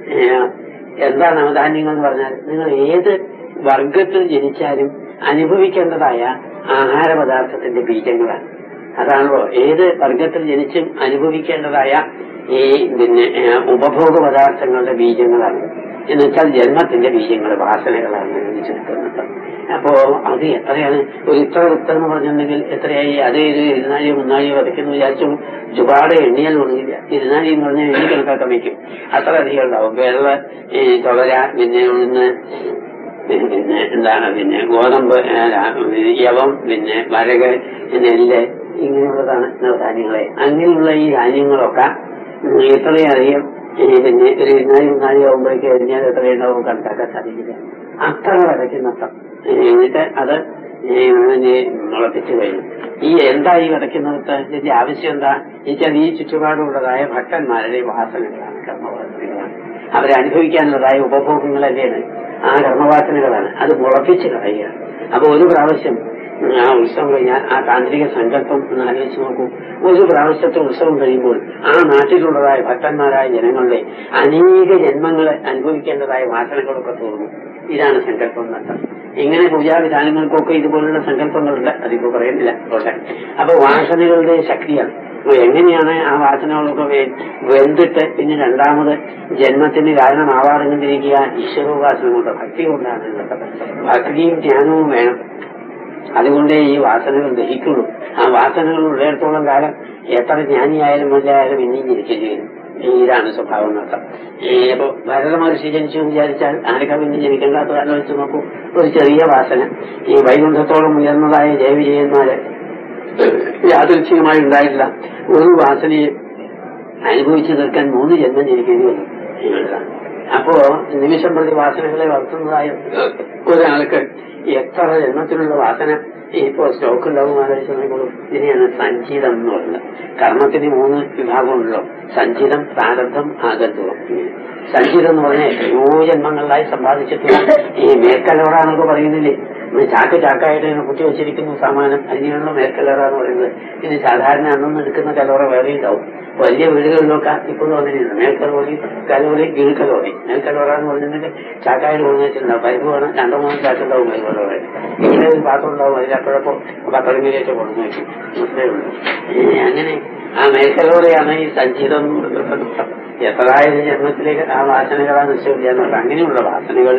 എന്താ നവധാന്യങ്ങൾ എന്ന് പറഞ്ഞാൽ നിങ്ങൾ ഏത് വർഗത്തിൽ ജനിച്ചാലും അനുഭവിക്കേണ്ടതായ ആഹാര പദാർത്ഥത്തിന്റെ ബീജങ്ങളാണ് അതാണല്ലോ ഏത് വർഗത്തിൽ ജനിച്ചും അനുഭവിക്കേണ്ടതായ ഈ പിന്നെ ഉപഭോഗ പദാർത്ഥങ്ങളുടെ ബീജങ്ങളാണ് എന്ന് വെച്ചാൽ ജന്മത്തിന്റെ ബീജങ്ങൾ വാസനകളാണ് എന്ന് ചുരുക്കുന്നത് അപ്പോ അത് എത്രയാണ് ഒരു ഇത്ര വൃത്തം എന്ന് പറഞ്ഞിട്ടുണ്ടെങ്കിൽ എത്രയായി അതേ ഒരു ഇരുന്നാഴിയോ മുന്നാഴിയോ വരയ്ക്കുന്നു വിചാരിച്ചു ഒരുപാട് എണ്ണിയാൽ ഒന്നുമില്ല ഇരുന്നാഴി എന്ന് പറഞ്ഞാൽ എണ്ണി കണക്കാക്കാൻ വയ്ക്കും അത്ര അധികം ഉണ്ടാവും വെള്ള ഈ തുവര പിന്നെ ഉഴുന്ന് പിന്നെ എന്താണ് പിന്നെ ഗോതമ്പ് യവം പിന്നെ വരക് നെല്ല് ഇങ്ങനെയുള്ളതാണ് ധാന്യങ്ങളെ അങ്ങനെയുള്ള ഈ ധാന്യങ്ങളൊക്കെ ഇത്രയധികം പിന്നെ ഒരു ഇരുന്നാഴി മുന്നാഴി ആകുമ്പോഴേക്ക് എറിഞ്ഞാൽ എത്രയുണ്ടാവും കണക്കാക്കാൻ സാധിക്കില്ല അത്ര വിതയ്ക്കുന്നർത്ഥം എന്നിട്ട് അത് മുളപ്പിച്ചു കഴിഞ്ഞു ഈ എന്താ ഈ വിതയ്ക്കുന്നത് ഇതിന്റെ ആവശ്യം എന്താ എന്നുവെച്ചാൽ ഈ ചുറ്റുപാടുള്ളതായ ഭക്തന്മാരുടെ വാസനകളാണ് കർമ്മവാസനകളാണ് അവരെ അനുഭവിക്കാനുള്ളതായ ഉപഭോഗങ്ങളല്ലേണ് ആ കർമ്മവാസനകളാണ് അത് മുളപ്പിച്ച് കളയുകയാണ് അപ്പൊ ഒരു പ്രാവശ്യം ആ ഉത്സവം കഴിഞ്ഞാൽ ആ താന്ത്രിക സങ്കല്പം ഒന്ന് ആലോചിച്ച് നോക്കൂ ഒരു പ്രാവശ്യത്തെ ഉത്സവം കഴിയുമ്പോൾ ആ നാട്ടിലുള്ളതായ ഭക്തന്മാരായ ജനങ്ങളുടെ അനേക ജന്മങ്ങൾ അനുഭവിക്കേണ്ടതായ വാസനകളൊക്കെ തോന്നും ഇതാണ് സങ്കല്പം എന്നർത്ഥം ഇങ്ങനെ പൂജാവിധാനങ്ങൾക്കൊക്കെ ഇതുപോലുള്ള സങ്കല്പങ്ങളുണ്ട് അതിപ്പോ പറയുന്നില്ല പോട്ടെ അപ്പൊ വാസനകളുടെ ശക്തിയാണ് അപ്പൊ എങ്ങനെയാണ് ആ വാസനകളൊക്കെ വെന്തിട്ട് പിന്നെ രണ്ടാമത് ജന്മത്തിന് കാരണമാവാതെ കണ്ടിരിക്കുക ഈശ്വരോപാസന കൊണ്ട് ഭക്തി കൊണ്ടാണ് ഭക്തിയും ജ്ഞാനവും വേണം അതുകൊണ്ടേ ഈ വാസനകൾ ദഹിക്കുള്ളൂ ആ വാസനകൾ ഉള്ളിടത്തോളം കാലം എത്ര ജ്ഞാനിയായാലും വല്ലായാലും ഇനിയും ജനിക്കേണ്ടി വരും ഇതാണ് സ്വഭാവം എന്നർത്ഥം ഇപ്പൊ ഭരത മഹർഷി ജനിച്ചു എന്ന് വിചാരിച്ചാൽ ആരൊക്കെ പിന്നെ ജനിക്കേണ്ടാത്ത ആലോചിച്ച് നോക്കൂ ഒരു ചെറിയ വാസന ഈ വൈകുണ്ഠത്തോളം ഉയർന്നതായ ജയവിജയന്മാര് യാദൃച്ഛികമായി ഉണ്ടായിട്ടില്ല ഒരു വാസനയെ അനുഭവിച്ചു തീർക്കാൻ മൂന്ന് ജന്മം ജനിക്കേണ്ടി വന്നു എന്നുള്ളതാണ് അപ്പോ നിമിഷം പ്രതി വാസനകളെ വളർത്തുന്നതായ ഒരാൾക്ക് എത്ര ജന്മത്തിലുള്ള വാസന ഇപ്പോ സ്റ്റോക്ക് ഉണ്ടാവും ആലോചിച്ച് നോക്കുള്ളൂ ഇതിനെയാണ് സഞ്ചിതം എന്ന് പറയുന്നത് കർമ്മത്തിന് മൂന്ന് വിഭാഗമുണ്ടല്ലോ സഞ്ചിതം പ്രാരബ്ധം ആഗന്ധവും സഞ്ചിതം എന്ന് പറഞ്ഞാൽ എത്രയോ ജന്മങ്ങളിലായി സമ്പാദിച്ചിട്ടുള്ള ഈ മേക്കലോടാന്നൊക്കെ പറയുന്നില്ലേ ഇന്ന് ചാക്ക് ചാക്കായിട്ട് ഇങ്ങനെ കുത്തി വെച്ചിരിക്കുന്നു സാമാനം അതിനുള്ള മേൽക്കലോറ എന്ന് പറയുന്നത് ഇത് സാധാരണ അന്നൊന്നും എടുക്കുന്ന കലോറ വേറെ ഉണ്ടാവും വലിയ വീടുകളിലൊക്കെ ഇപ്പോഴും വന്നിട്ടുണ്ട് മേൽക്കലോറി കലോറി കീഴ്ക്കലോറി മേൽക്കലോറ എന്ന് പറഞ്ഞിട്ടുണ്ടെങ്കിൽ ചാക്കായിട്ട് കൊണ്ടു വെച്ചിട്ടുണ്ടാവും പരിപ്പ് വേണം രണ്ടോ മൂന്നോ ചാക്കുണ്ടാവും മേൽക്കലോറ ഇങ്ങനെ ഒരു പാത്രം ഉണ്ടാവും അതിലപ്പോഴപ്പോ പത്തറങ്ങിലേക്ക് കൊണ്ടു വെക്കും അത്രേ ഉള്ളൂ ഏ, അങ്ങനെ ആ മേൽക്കലോറയാണ് ഈ സഞ്ചിതം എന്ന് പറയുന്നത് എത്രയായ ജന്മത്തിലേക്ക് ആ വാസനകളാ നിശ്ചയില്ല എന്നുള്ളത് അങ്ങനെയുള്ള വാസനകൾ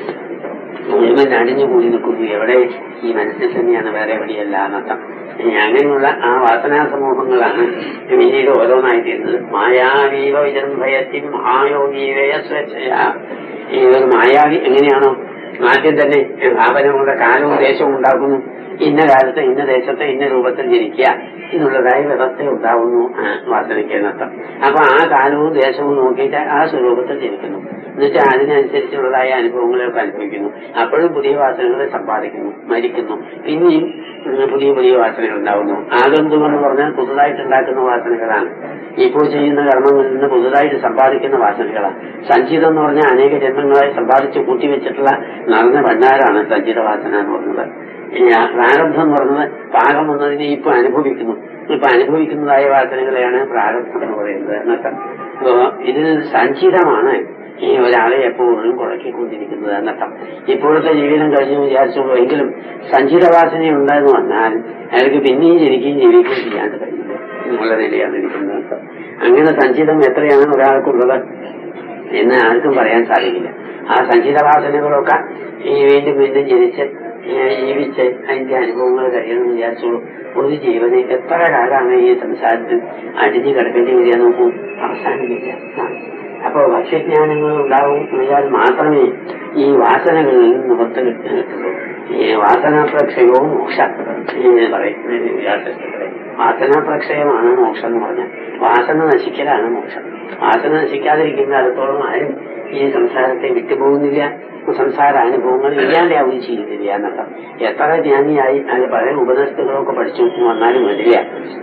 മുഴുവൻ അടിഞ്ഞു കൂടി നിൽക്കുന്നു എവിടെ ഈ മനസ്സിൽ തന്നെയാണ് വേറെ എവിടെയല്ല എന്നർത്ഥം ഇനി അങ്ങനെയുള്ള ആ വാസനാ സമൂഹങ്ങളാണ് പിന്നീട് ഓരോന്നായി തീരുന്നത് മായാവീവ വിജൃംഭയത്തിൻ മഹായോഗീവയ സ്വേച്ഛയ ഈ ഒരു മായാവി എങ്ങനെയാണോ ആദ്യം തന്നെ ഭാവനങ്ങളുടെ കാലവും ദേശവും ഉണ്ടാക്കുന്നു ഇന്ന കാലത്ത് ഇന്ന ദേശത്ത് ഇന്ന രൂപത്തിൽ ജനിക്കുക എന്നുള്ളതായ വ്യവസ്ഥ ഉണ്ടാവുന്നു ആ വാസനയ്ക്ക് എന്നർത്ഥം അപ്പൊ ആ കാലവും ദേശവും നോക്കിയിട്ട് ആ സ്വരൂപത്തിൽ ജനിക്കുന്നു എന്നുവെച്ചാൽ അതിനനുസരിച്ചുള്ളതായ അനുഭവങ്ങളൊക്കെ അനുഭവിക്കുന്നു അപ്പോഴും പുതിയ വാസനകളെ സമ്പാദിക്കുന്നു മരിക്കുന്നു പിന്നെയും ഉം, പുതിയ പുതിയ വാസനകൾ ഉണ്ടാവുന്നു ആഗന്തുകം എന്ന് പറഞ്ഞാൽ പുതുതായിട്ട് ഉണ്ടാക്കുന്ന വാസനകളാണ് ഇപ്പോൾ ചെയ്യുന്ന കർമ്മങ്ങളിൽ നിന്ന് പുതുതായിട്ട് സമ്പാദിക്കുന്ന വാസനകളാണ് സഞ്ചിതം എന്ന് പറഞ്ഞാൽ അനേക ജന്മങ്ങളായി സമ്പാദിച്ച് കൂട്ടിവെച്ചിട്ടുള്ള നിറഞ്ഞ ഭണ്ഡാരാണ് സഞ്ചിത വാസന എന്ന് പറയുന്നത് ഇനി ആ പ്രാരബ്ധം എന്ന് പറയുന്നത് പാകം വന്നതിനെ ഇപ്പൊ അനുഭവിക്കുന്നു ഇപ്പൊ അനുഭവിക്കുന്നതായ വാസനകളെയാണ് പ്രാരബ്ധം എന്ന് പറയുന്നത് എന്നർത്ഥം അപ്പോ ഇത് സഞ്ചിതമാണ് ഈ ഒരാളെ എപ്പോഴും കുഴക്കിക്കൊണ്ടിരിക്കുന്നത് എന്നർത്ഥം ഇപ്പോഴത്തെ ജീവിതം കഴിഞ്ഞു വിചാരിച്ചുള്ളൂ എങ്കിലും സഞ്ചിത വാസന ഉണ്ടെന്ന് വന്നാൽ അയാൾക്ക് പിന്നെയും ജനിക്കുകയും ജീവിക്കുകയും ചെയ്യാണ്ട് കഴിയില്ല എന്നുള്ള നിലയാണ് ഇരിക്കുന്നത് എന്നർത്ഥം. അങ്ങനെ സഞ്ചിതം എത്രയാണ് ഒരാൾക്കുള്ളത് എന്ന് ആർക്കും പറയാൻ സാധിക്കില്ല ആ സഞ്ചിത വാസനകളൊക്കെ ഈ വീണ്ടും വീണ്ടും ജനിച്ച് ഏ, ജീവിച്ച് അതിന്റെ അനുഭവങ്ങൾ കഴിയണമെന്ന് വിചാരിച്ചോളൂ ഒരു ജീവനെ എത്ര കാലമാണ് ഈ സംസാരത്തിൽ അടിഞ്ഞു കിടക്കേണ്ടി വരിക നോക്കൂ അവസാനിക്കില്ല ആ. അപ്പോ ഭക്ഷ്യജ്ഞാനങ്ങൾ ഉണ്ടാവും എന്നാൽ മാത്രമേ ഈ വാസനകളിൽ നിന്ന് നിവൃത്തി കിട്ടുള്ളൂ ഈ വാസനാപ്രക്ഷയവും മോക്ഷ എന്ന് പറയുന്നത് വ്യാസത്തിൽ വാസനാപ്രക്ഷയമാണ് മോക്ഷം എന്ന് പറഞ്ഞാൽ വാസന നശിക്കലാണ് മോക്ഷം വാസന നശിക്കാതിരിക്കുന്ന കാലത്തോളം ആരും ഈ സംസാരത്തെ വിട്ടുപോകുന്നില്ല സംസാര അനുഭവങ്ങൾ ഇല്ലാണ്ടാവുകയും ചെയ്യുന്നില്ല എന്നർത്ഥം എത്ര ജ്ഞാനിയായി അത് പല ഉപനിഷത്തുകളൊക്കെ പഠിച്ചു വന്നാലും വരില്ല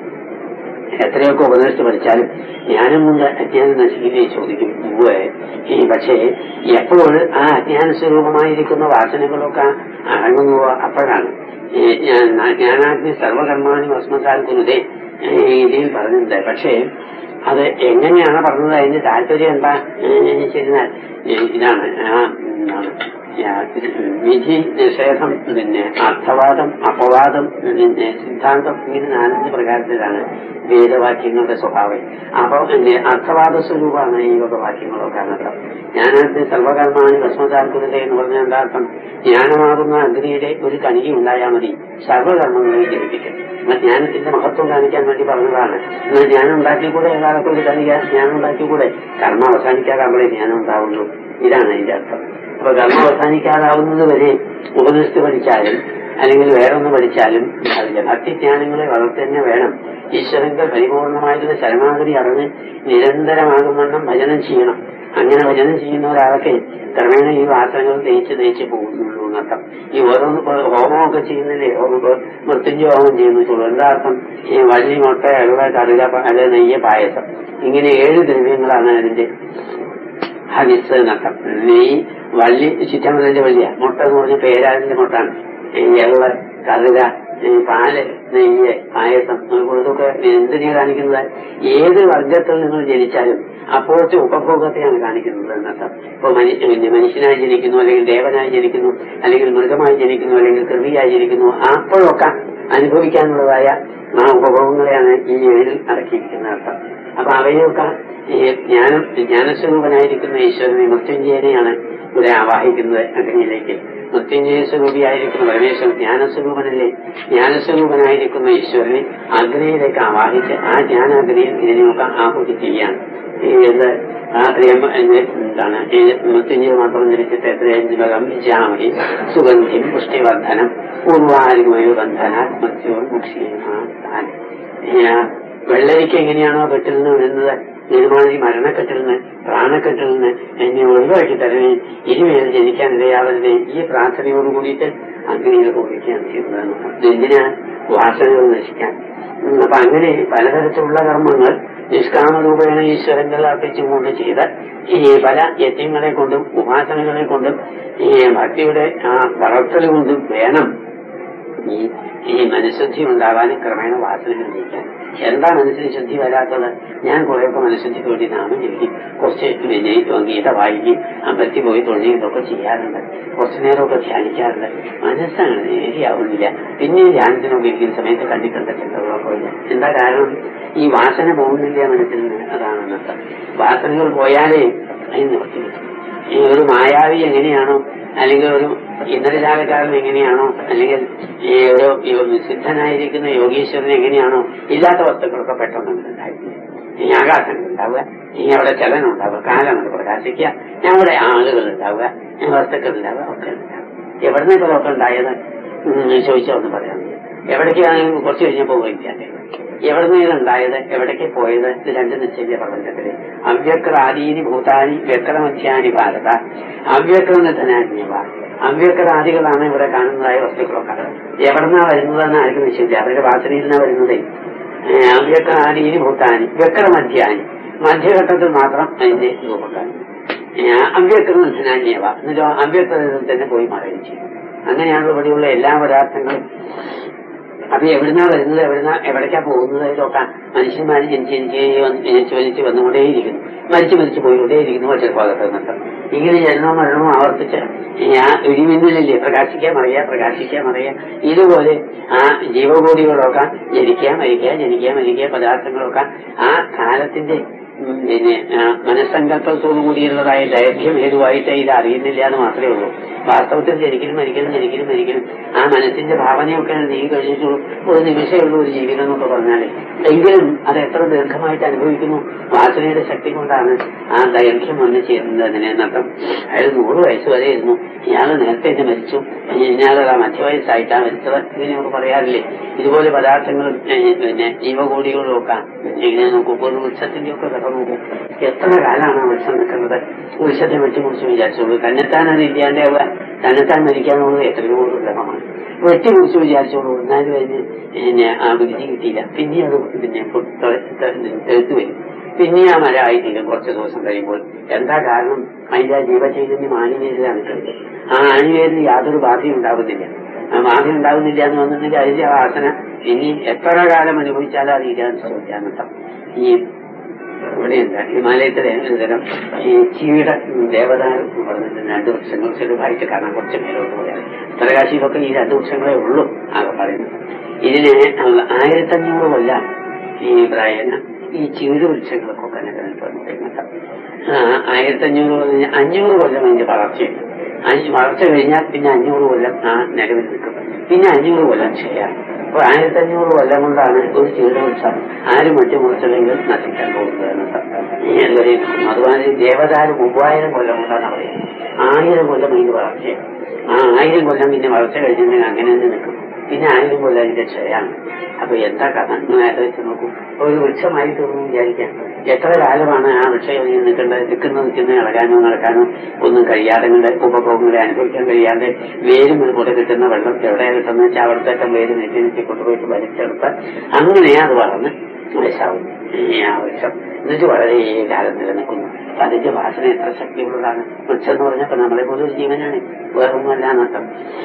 എത്രയൊക്കെ ഉപദേശിച്ച് പഠിച്ചാലും ജ്ഞാനം കൊണ്ട് അജ്ഞാനം നശിക്കില്ലേ ചോദിക്കും ഉവ്വ് ഈ പക്ഷേ എപ്പോൾ ആ അജ്ഞാന സ്വരൂപമായിരിക്കുന്ന വാസനകളൊക്കെ അടങ്ങുന്നുവോ അപ്പോഴാണ് ഈ ഞാൻ- ജ്ഞാനാഗ്നി സർവകർമാണി ഭസ്മസാൽ കുരുതേ ഇതിൽ പറഞ്ഞിട്ടുണ്ട് പക്ഷേ അത് എങ്ങനെയാണ് പറഞ്ഞത് അതിന്റെ താല്പര്യം എന്താ എന്ന് വെച്ചിരുന്നാൽ ഇതാണ് ആ എന്താണ് യാ- വിധി നിഷേധം പിന്നെ അർത്ഥവാദം അപവാദം പിന്നെ സിദ്ധാന്തം ഇങ്ങനെ നാലഞ്ച് പ്രകാരത്തിലാണ് വേദവാക്യങ്ങളുടെ സ്വഭാവം അപ്പൊ പിന്നെ അർത്ഥവാദ സ്വരൂപമാണ് ഈ വക വാക്യങ്ങളൊക്കെ അർത്ഥം ജ്ഞാനത്തിന് സർവകർമാണി ഭസ്മസാൽക്കുലത എന്ന് പറഞ്ഞാൽ എന്താ അർത്ഥം ജ്ഞാനമാകുന്ന അഗ്നിയുടെ ഒരു കണിക ഉണ്ടായാൽ മതി സർവകർമ്മങ്ങളെയും ജനിപ്പിക്കും എന്നാൽ ജ്ഞാനത്തിന്റെ മഹത്വം കാണിക്കാൻ വേണ്ടി പറഞ്ഞതാണ് എന്നാൽ ജ്ഞാനം ഉണ്ടാക്കിക്കൂടെ ഏതാളൊക്കെ ഒരു കണിക ജ്ഞാനം ഉണ്ടാക്കിക്കൂടെ കർമ്മം അവസാനിക്കാതാകുമ്പോഴേ ജ്ഞാനം ഉണ്ടാവുള്ളൂ ഇതാണ് അതിന്റെ അർത്ഥം അപ്പൊ കർമ്മം അവസാനിക്കാതാവുന്നത് വരെ ഉപനിഷത്ത് പഠിച്ചാലും അല്ലെങ്കിൽ വേറൊന്ന് പഠിച്ചാലും അതില്ല ഭക്തിജ്ഞാനങ്ങളെ വളർത്തി തന്നെ വേണം ഈശ്വരന്റെ പരിപൂർണമായിട്ടുള്ള ശരണാഗതി അറിഞ്ഞ് നിരന്തരമാകും വണ്ണം ഭജനം ചെയ്യണം അങ്ങനെ ഭജനം ചെയ്യുന്ന ഒരാളൊക്കെ ക്രമേണ ഈ വാസനകൾ തേച്ച് തേച്ച് പോകുന്നുള്ളൂ എന്നർത്ഥം ഈ ഓരോന്ന് ഇപ്പൊ ഹോമമൊക്കെ ചെയ്യുന്നില്ലേ ഹോമം ഇപ്പൊ മൃത്യുഞ്ജയ ഹോമം ചെയ്യുന്നു ചുള്ളൂ എന്താ അർത്ഥം ഈ വള്ളി മുട്ട എള്ള കടുക പ- അല്ലെ നെയ്യ് പായസം ഇങ്ങനെ ഏഴ് ദ്രവ്യങ്ങളാണ് അതിന്റെ ഹനിസ് എന്നർത്ഥം നെയ്യ് വള്ളി ചുറ്റമതിന്റെ വള്ളിയ മുട്ട എന്ന് പറഞ്ഞ പേരാതിന്റെ മുട്ടാണ് ഈ എള്ള കറുക ഈ പാല് നെയ്യ് പായസം ഇതൊക്കെ എന്തിനാ കാണിക്കുന്നത് ഏത് വർഗത്തിൽ നിങ്ങൾ ജനിച്ചാലും അപ്പോഴത്തെ ഉപഭോഗത്തെയാണ് കാണിക്കുന്നത് എന്നർത്ഥം ഇപ്പൊ മനു- പിന്നെ മനുഷ്യനായി ജനിക്കുന്നു അല്ലെങ്കിൽ ദേവനായി ജനിക്കുന്നു അല്ലെങ്കിൽ മൃഗമായി ജനിക്കുന്നു അല്ലെങ്കിൽ കൃതിയായി ജനിക്കുന്നു അപ്പോഴൊക്കെ അനുഭവിക്കാനുള്ളതായ ആ ഉപഭോഗങ്ങളെയാണ് ഈ ഏഴിൽ അടക്കിയിരിക്കുന്ന അർത്ഥം അപ്പൊ അവയൊക്കെ ഈ ജ്ഞാനം ജ്ഞാനസ്വരൂപനായിരിക്കുന്ന ഈശ്വരനെ മൃത്യുഞ്ജയനെയാണ് ഇവിടെ ആവാഹിക്കുന്നത് അഗ്നിയിലേക്ക് മൃത്യുഞ്ജയ സ്വരൂപിയായിരിക്കുന്ന പരമേശ്വരൻ ജ്ഞാനസ്വരൂപനല്ലേ ജ്ഞാനസ്വരൂപനായിരിക്കുന്ന ഈശ്വരനെ അഗ്നിയിലേക്ക് ആവാഹിച്ച് ആ ജ്ഞാനാഗ്നിയിൽ ഇതിനെയൊക്കെ ആഹുതി ചെയ്യാണ് ഇത് ആ ത്രയം എന്താണ് ഈ മൃത്യുഞ്ജയ മാത്രം ധരിച്ചിട്ട് എത്രയും ദിവകം ജാമി സുഗന്ധിം പുഷ്ടിവർദ്ധനം പൂർവാരിമയോ ബന്ധനാത് മൃത്യോ മുക്ഷിയമാൻ വെള്ളരിക്ക് എങ്ങനെയാണോ കെട്ടിൽ നിന്ന് വരുന്നത് നിർമ്മാണി മരണക്കെട്ടിൽ നിന്ന് പ്രാണക്കെട്ടിൽ നിന്ന് എന്നെ ഒഴിവാക്കി തരണേ ഇനിമേൽ ജനിക്കാൻ ഇടയാവരുതേ ഈ പ്രാർത്ഥനയോട് കൂടിയിട്ട് അഗ്നിയിൽ കുറിക്കുകയാണ് ചെയ്യുന്നത് എന്തിനാ വാസനകൾ നശിക്കാൻ ഉം, അപ്പൊ അങ്ങനെ പലതരത്തിലുള്ള കർമ്മങ്ങൾ നിഷ്കാമരൂപേണ ഈശ്വരങ്ങൾ അർപ്പിച്ചുകൊണ്ട് ചെയ്ത് ഈ പല യജ്ഞങ്ങളെ കൊണ്ടും ഉപാസനകളെ കൊണ്ടും ഈ ഭക്തിയുടെ ആ വളർത്തൽ കൊണ്ടും വേണം ഈ ഈ മനഃശുദ്ധി ഉണ്ടാകാനും ക്രമേണ വാസനകൾ നീക്കാൻ എന്താ മനസ്സിന് ശുദ്ധി വരാത്തത് ഞാൻ കുറെയൊക്കെ മനഃശുദ്ധിക്ക് വേണ്ടി നാമം ജപിക്കും കുറച്ച് പിന്നെ ഗീത വായിക്കും അമ്പലത്തിൽ പോയി തൊഴിൽ ഇതൊക്കെ ചെയ്യാറുണ്ട് കുറച്ചു നേരമൊക്കെ ധ്യാനിക്കാറുണ്ട് മനസ്സാണ് നേരെയാവുന്നില്ല പിന്നെ ധ്യാനത്തിനൊക്കെ ഇരിക്കുന്ന സമയത്ത് കണ്ടിട്ടുണ്ട് ചിന്തകളൊക്കെ ഇല്ല എന്താ കാരണം ഈ വാസന പോകുന്നില്ല മനസ്സിൽ നിന്ന് അതാണ് അന്നത്തെ വാസനകൾ പോയാലേ അതിന് നിവർത്തി കിട്ടും ഈ ഒരു മായാവി എങ്ങനെയാണോ അല്ലെങ്കിൽ ഒരു ഇന്ദ്രജാലക്കാരൻ എങ്ങനെയാണോ അല്ലെങ്കിൽ ഈ ഒരു യോ- സിദ്ധനായിരിക്കുന്ന യോഗീശ്വരൻ എങ്ങനെയാണോ ഇല്ലാത്ത വസ്തുക്കളൊക്കെ പെട്ടെന്ന് ഉണ്ടായിരുന്നു ഈ ആകാശങ്ങൾ ഉണ്ടാവുക ഈ അവിടെ ചലനം ഉണ്ടാവുക കാലങ്ങൾ പ്രകാശിക്കുക ഞങ്ങളുടെ ആളുകൾ ഉണ്ടാവുക ഈ വസ്തുക്കൾ ഉണ്ടാവുക ഒക്കെ ഉണ്ടാവുക എവിടുന്ന് ഇപ്പൊ ഇതൊക്കെ ഉണ്ടായത് ഉം, ചോദിച്ചോന്ന് പറയാം എവിടേക്കാണെങ്കിൽ കുറച്ച് കഴിഞ്ഞപ്പോൾ പോയിക്കാല്ലേ എവിടുന്ന് ഇത് ഉണ്ടായത് എവിടേക്ക് പോയത് ഇത് രണ്ട് നിശ്ചയ പ്രപഞ്ചത്തില് അവ്യക്രാദീനി ഭൂതാനി വ്യക്രമധ്യാനി ഭാരത അവ്യക്രനിധനാന്യവ അവ്യക്രാദികളാണ് ഇവിടെ കാണുന്നതായ വസ്തുക്കളൊക്കെ എവിടുന്നാ വരുന്നതെന്ന് ആർക്കും നിശ്ചയില്ല അവരുടെ വാസനയിൽ നിന്നാ വരുന്നതേ ഏഹ് അവ്യക്രാദീനി ഭൂതാനി വ്യക്രമധ്യാനി മധ്യഘട്ടത്തിൽ മാത്രം അതിന്റെ രൂപം കാണും അവ്യക്രനിധനാന്യവ എന്നിട്ടോ അവ്യക്രതയിൽ തന്നെ പോയി മറയും ചെയ്യും അങ്ങനെയാണ് ഇവിടെയുള്ള എല്ലാ പദാർത്ഥങ്ങളും അപ്പൊ എവിടുന്നാ വരുന്നത് എവിടുന്ന എവിടേക്കാ പോകുന്നത് ഇതൊക്കെ മനുഷ്യന്മാർ ജനിച്ച് ജനിച്ച് വന്ന് ജനിച്ച് വലിച്ച് വന്നുകൊണ്ടേയിരിക്കുന്നു മരിച്ചു മരിച്ചു പോയിക്കൊണ്ടേയിരിക്കുന്നു ഒറ്റ ഭാഗത്ത് ഇങ്ങനെ ജനനവും മരണവും ആവർത്തിച്ച് ആ ഇടിമിന്നലില്ലേ പ്രകാശിക്കാൻ മറിയാ പ്രകാശിക്കാൻ മറിയാ ഇതുപോലെ ആ ജീവകോടികളൊക്കെ ജനിക്കുക മരിക്കുക ജനിക്കുക മരിക്കുക പദാർത്ഥങ്ങളൊക്കെ ആ കാലത്തിന്റെ ഉം, പിന്നെ ആ, മനസ്സങ്കല്പത്തോടു കൂടിയുള്ളതായ ദൈർഘ്യം ഹേതുവായിട്ട് ഇത് അറിയുന്നില്ല എന്ന് മാത്രമേ ഉള്ളൂ വാസ്തവത്തിൽ ജനിക്കലും മരിക്കലും ജനിക്കലും മരിക്കലും ആ മനസ്സിന്റെ ഭാവനയൊക്കെ നീ കഴിഞ്ഞിട്ടുള്ളൂ ഒരു നിമിഷമേ ഉള്ളൂ ഒരു ജീവിതം എന്നൊക്കെ പറഞ്ഞാല് എങ്കിലും അത് എത്ര ദീർഘമായിട്ട് അനുഭവിക്കുന്നു വാസനയുടെ ശക്തി കൊണ്ടാണ് ആ ദൈർഘ്യം വന്ന് ചേരുന്നത് അതിനർത്ഥം അയാൾ നൂറ് വയസ്സ് വരെ ഇരുന്നു ഇയാൾ നേരത്തെ തന്നെ മരിച്ചു ഇയാളുടെ മധ്യവയസ്സായിട്ടാണ് മരിച്ചത് ഇങ്ങനെയൊക്കെ പറയാറില്ലേ ഇതുപോലെ പദാർത്ഥങ്ങളും ഏഹ്, പിന്നെ ജീവകോടികളും ഒക്കെ ഇങ്ങനെ നോക്കൂ ഒരു വൃക്ഷത്തിന്റെ ഒക്കെ കഥ നോക്കൂ എത്ര കാലമാണ് ആ വൃക്ഷം നിൽക്കുന്നത് വൃക്ഷത്തെ വെട്ടിമുറിച്ച് വിചാരിച്ചോളൂ തന്നെത്താൻ അത് ഇല്ലാണ്ടാവുക തന്നെത്താൻ മരിക്കാനുള്ളത് എത്രയോ ദുർലഭമാണ് വെട്ടിമുറിച്ച് വിചാരിച്ചോളൂ എന്നാലും അതിന് പിന്നെ ആ വിധി കിട്ടിയില്ല പിന്നെ അത് പിന്നെ തെഴുത്തു വരും പിന്നെ ആ മര ആയിട്ടില്ല കുറച്ച് ദിവസം കഴിയുമ്പോൾ എന്താ കാരണം അതിന്റെ ആ ജീവചൈതന്യം ആണിവേരിലാണ് കിട്ടുന്നത് ആ ആണിവേരിൽ യാതൊരു ബാധയും ഉണ്ടാകുന്നില്ല ആ ബാധ ഉണ്ടാകുന്നില്ല എന്ന് വന്നിട്ടുണ്ടെങ്കിൽ അതിന്റെ ആ വാസന ഇനി എത്ര കാലം അനുഭവിച്ചാലും അത് ഇല്ലാന്ന് ചോദിക്കാന്നർത്ഥം ഈ ഇവിടെയുണ്ട് ഹിമാലയത്തിലെ ഒരു തരം ഈ ചീട ദേവതാരം പറഞ്ഞിട്ട് രണ്ട് വൃക്ഷങ്ങൾ ചെറുതായിട്ട് കാണാൻ കുറച്ച് മേലോട്ട് പോയാൽ ഉത്തരകാശിയിലൊക്കെ ഈ രണ്ട് വൃക്ഷങ്ങളെ ഉള്ളൂ ആകെ പറയുന്നത് ഇതിന് ആയിരത്തഞ്ഞൂറ് കൊല്ലം ഈ പ്രായന ഈ ചീട് വൃക്ഷങ്ങൾക്കൊക്കെ നിലനിൽക്കുന്നത് ആയിരത്തഞ്ഞൂറ് കൊല്ലം അഞ്ഞൂറ് കൊല്ലം അതിന്റെ വളർച്ചയുണ്ട് അഞ്ച് വളർച്ച കഴിഞ്ഞാൽ പിന്നെ അഞ്ഞൂറ് കൊല്ലം ആ നിലവിൽ നിൽക്കും പിന്നെ അഞ്ഞൂറ് കൊല്ലം ചെയ്യാം അപ്പൊ ആയിരത്തി അഞ്ഞൂറ് കൊല്ലം കൊണ്ടാണ് ഒരു ചീടുവൃക്ഷം ആരും മറ്റു മുറിച്ചതെങ്കിൽ നശിക്കാൻ പോകുന്നത് എന്ന് അതുവരെ നിൽക്കുന്നു അതുപോലെ ദേവതാര് മൂവായിരം കൊല്ലം കൊണ്ടാണ് പറയുന്നത് ആയിരം കൊല്ലം അതിന് വളർച്ചയാണ് ആ ആയിരം കൊല്ലം പിന്നെ വളർച്ച കഴിഞ്ഞിട്ടുണ്ടെങ്കിൽ അങ്ങനെ തന്നെ നിൽക്കും പിന്നെ ആയിരം കൊല്ലം അതിന്റെ ക്ഷയാണ് അപ്പൊ എന്താ കഥ നേരത്തെ വെച്ച് നോക്കൂ ഒരു വൃക്ഷമായി തീർന്നു വിചാരിക്കാം എത്ര കാലമാണ് ആ വൃക്ഷം ഇങ്ങനെ നിൽക്കേണ്ടത് നിൽക്കുന്ന നിൽക്കുന്ന ഇളകാനോ നടക്കാനോ ഒന്നും കഴിയാതെ കൊണ്ട് ഉപഭോഗങ്ങളെ അനുഭവിക്കാൻ കഴിയാതെ വേരും കൂടെ കിട്ടുന്ന വെള്ളം എവിടെയാണ് കിട്ടുന്നത് വെച്ചാൽ അവിടത്തേക്ക് വേര് നെറ്റി നെറ്റി കൊണ്ടുപോയിട്ട് വലിച്ചെടുത്ത് അങ്ങനെയാ അത് വളർന്ന് വയസ്സാവും ഈ ആ വൃക്ഷം എന്നിട്ട് വളരെ കാലം നിലനിൽക്കുന്നു അപ്പൊ അതിന്റെ വാസന എത്ര ശക്തിയുള്ളതാണ് വൃക്ഷം എന്ന് പറഞ്ഞപ്പോ നമ്മളെ പോലെ ഒരു ജീവനാണ് വേറൊന്നുമല്ല എന്നർത്ഥം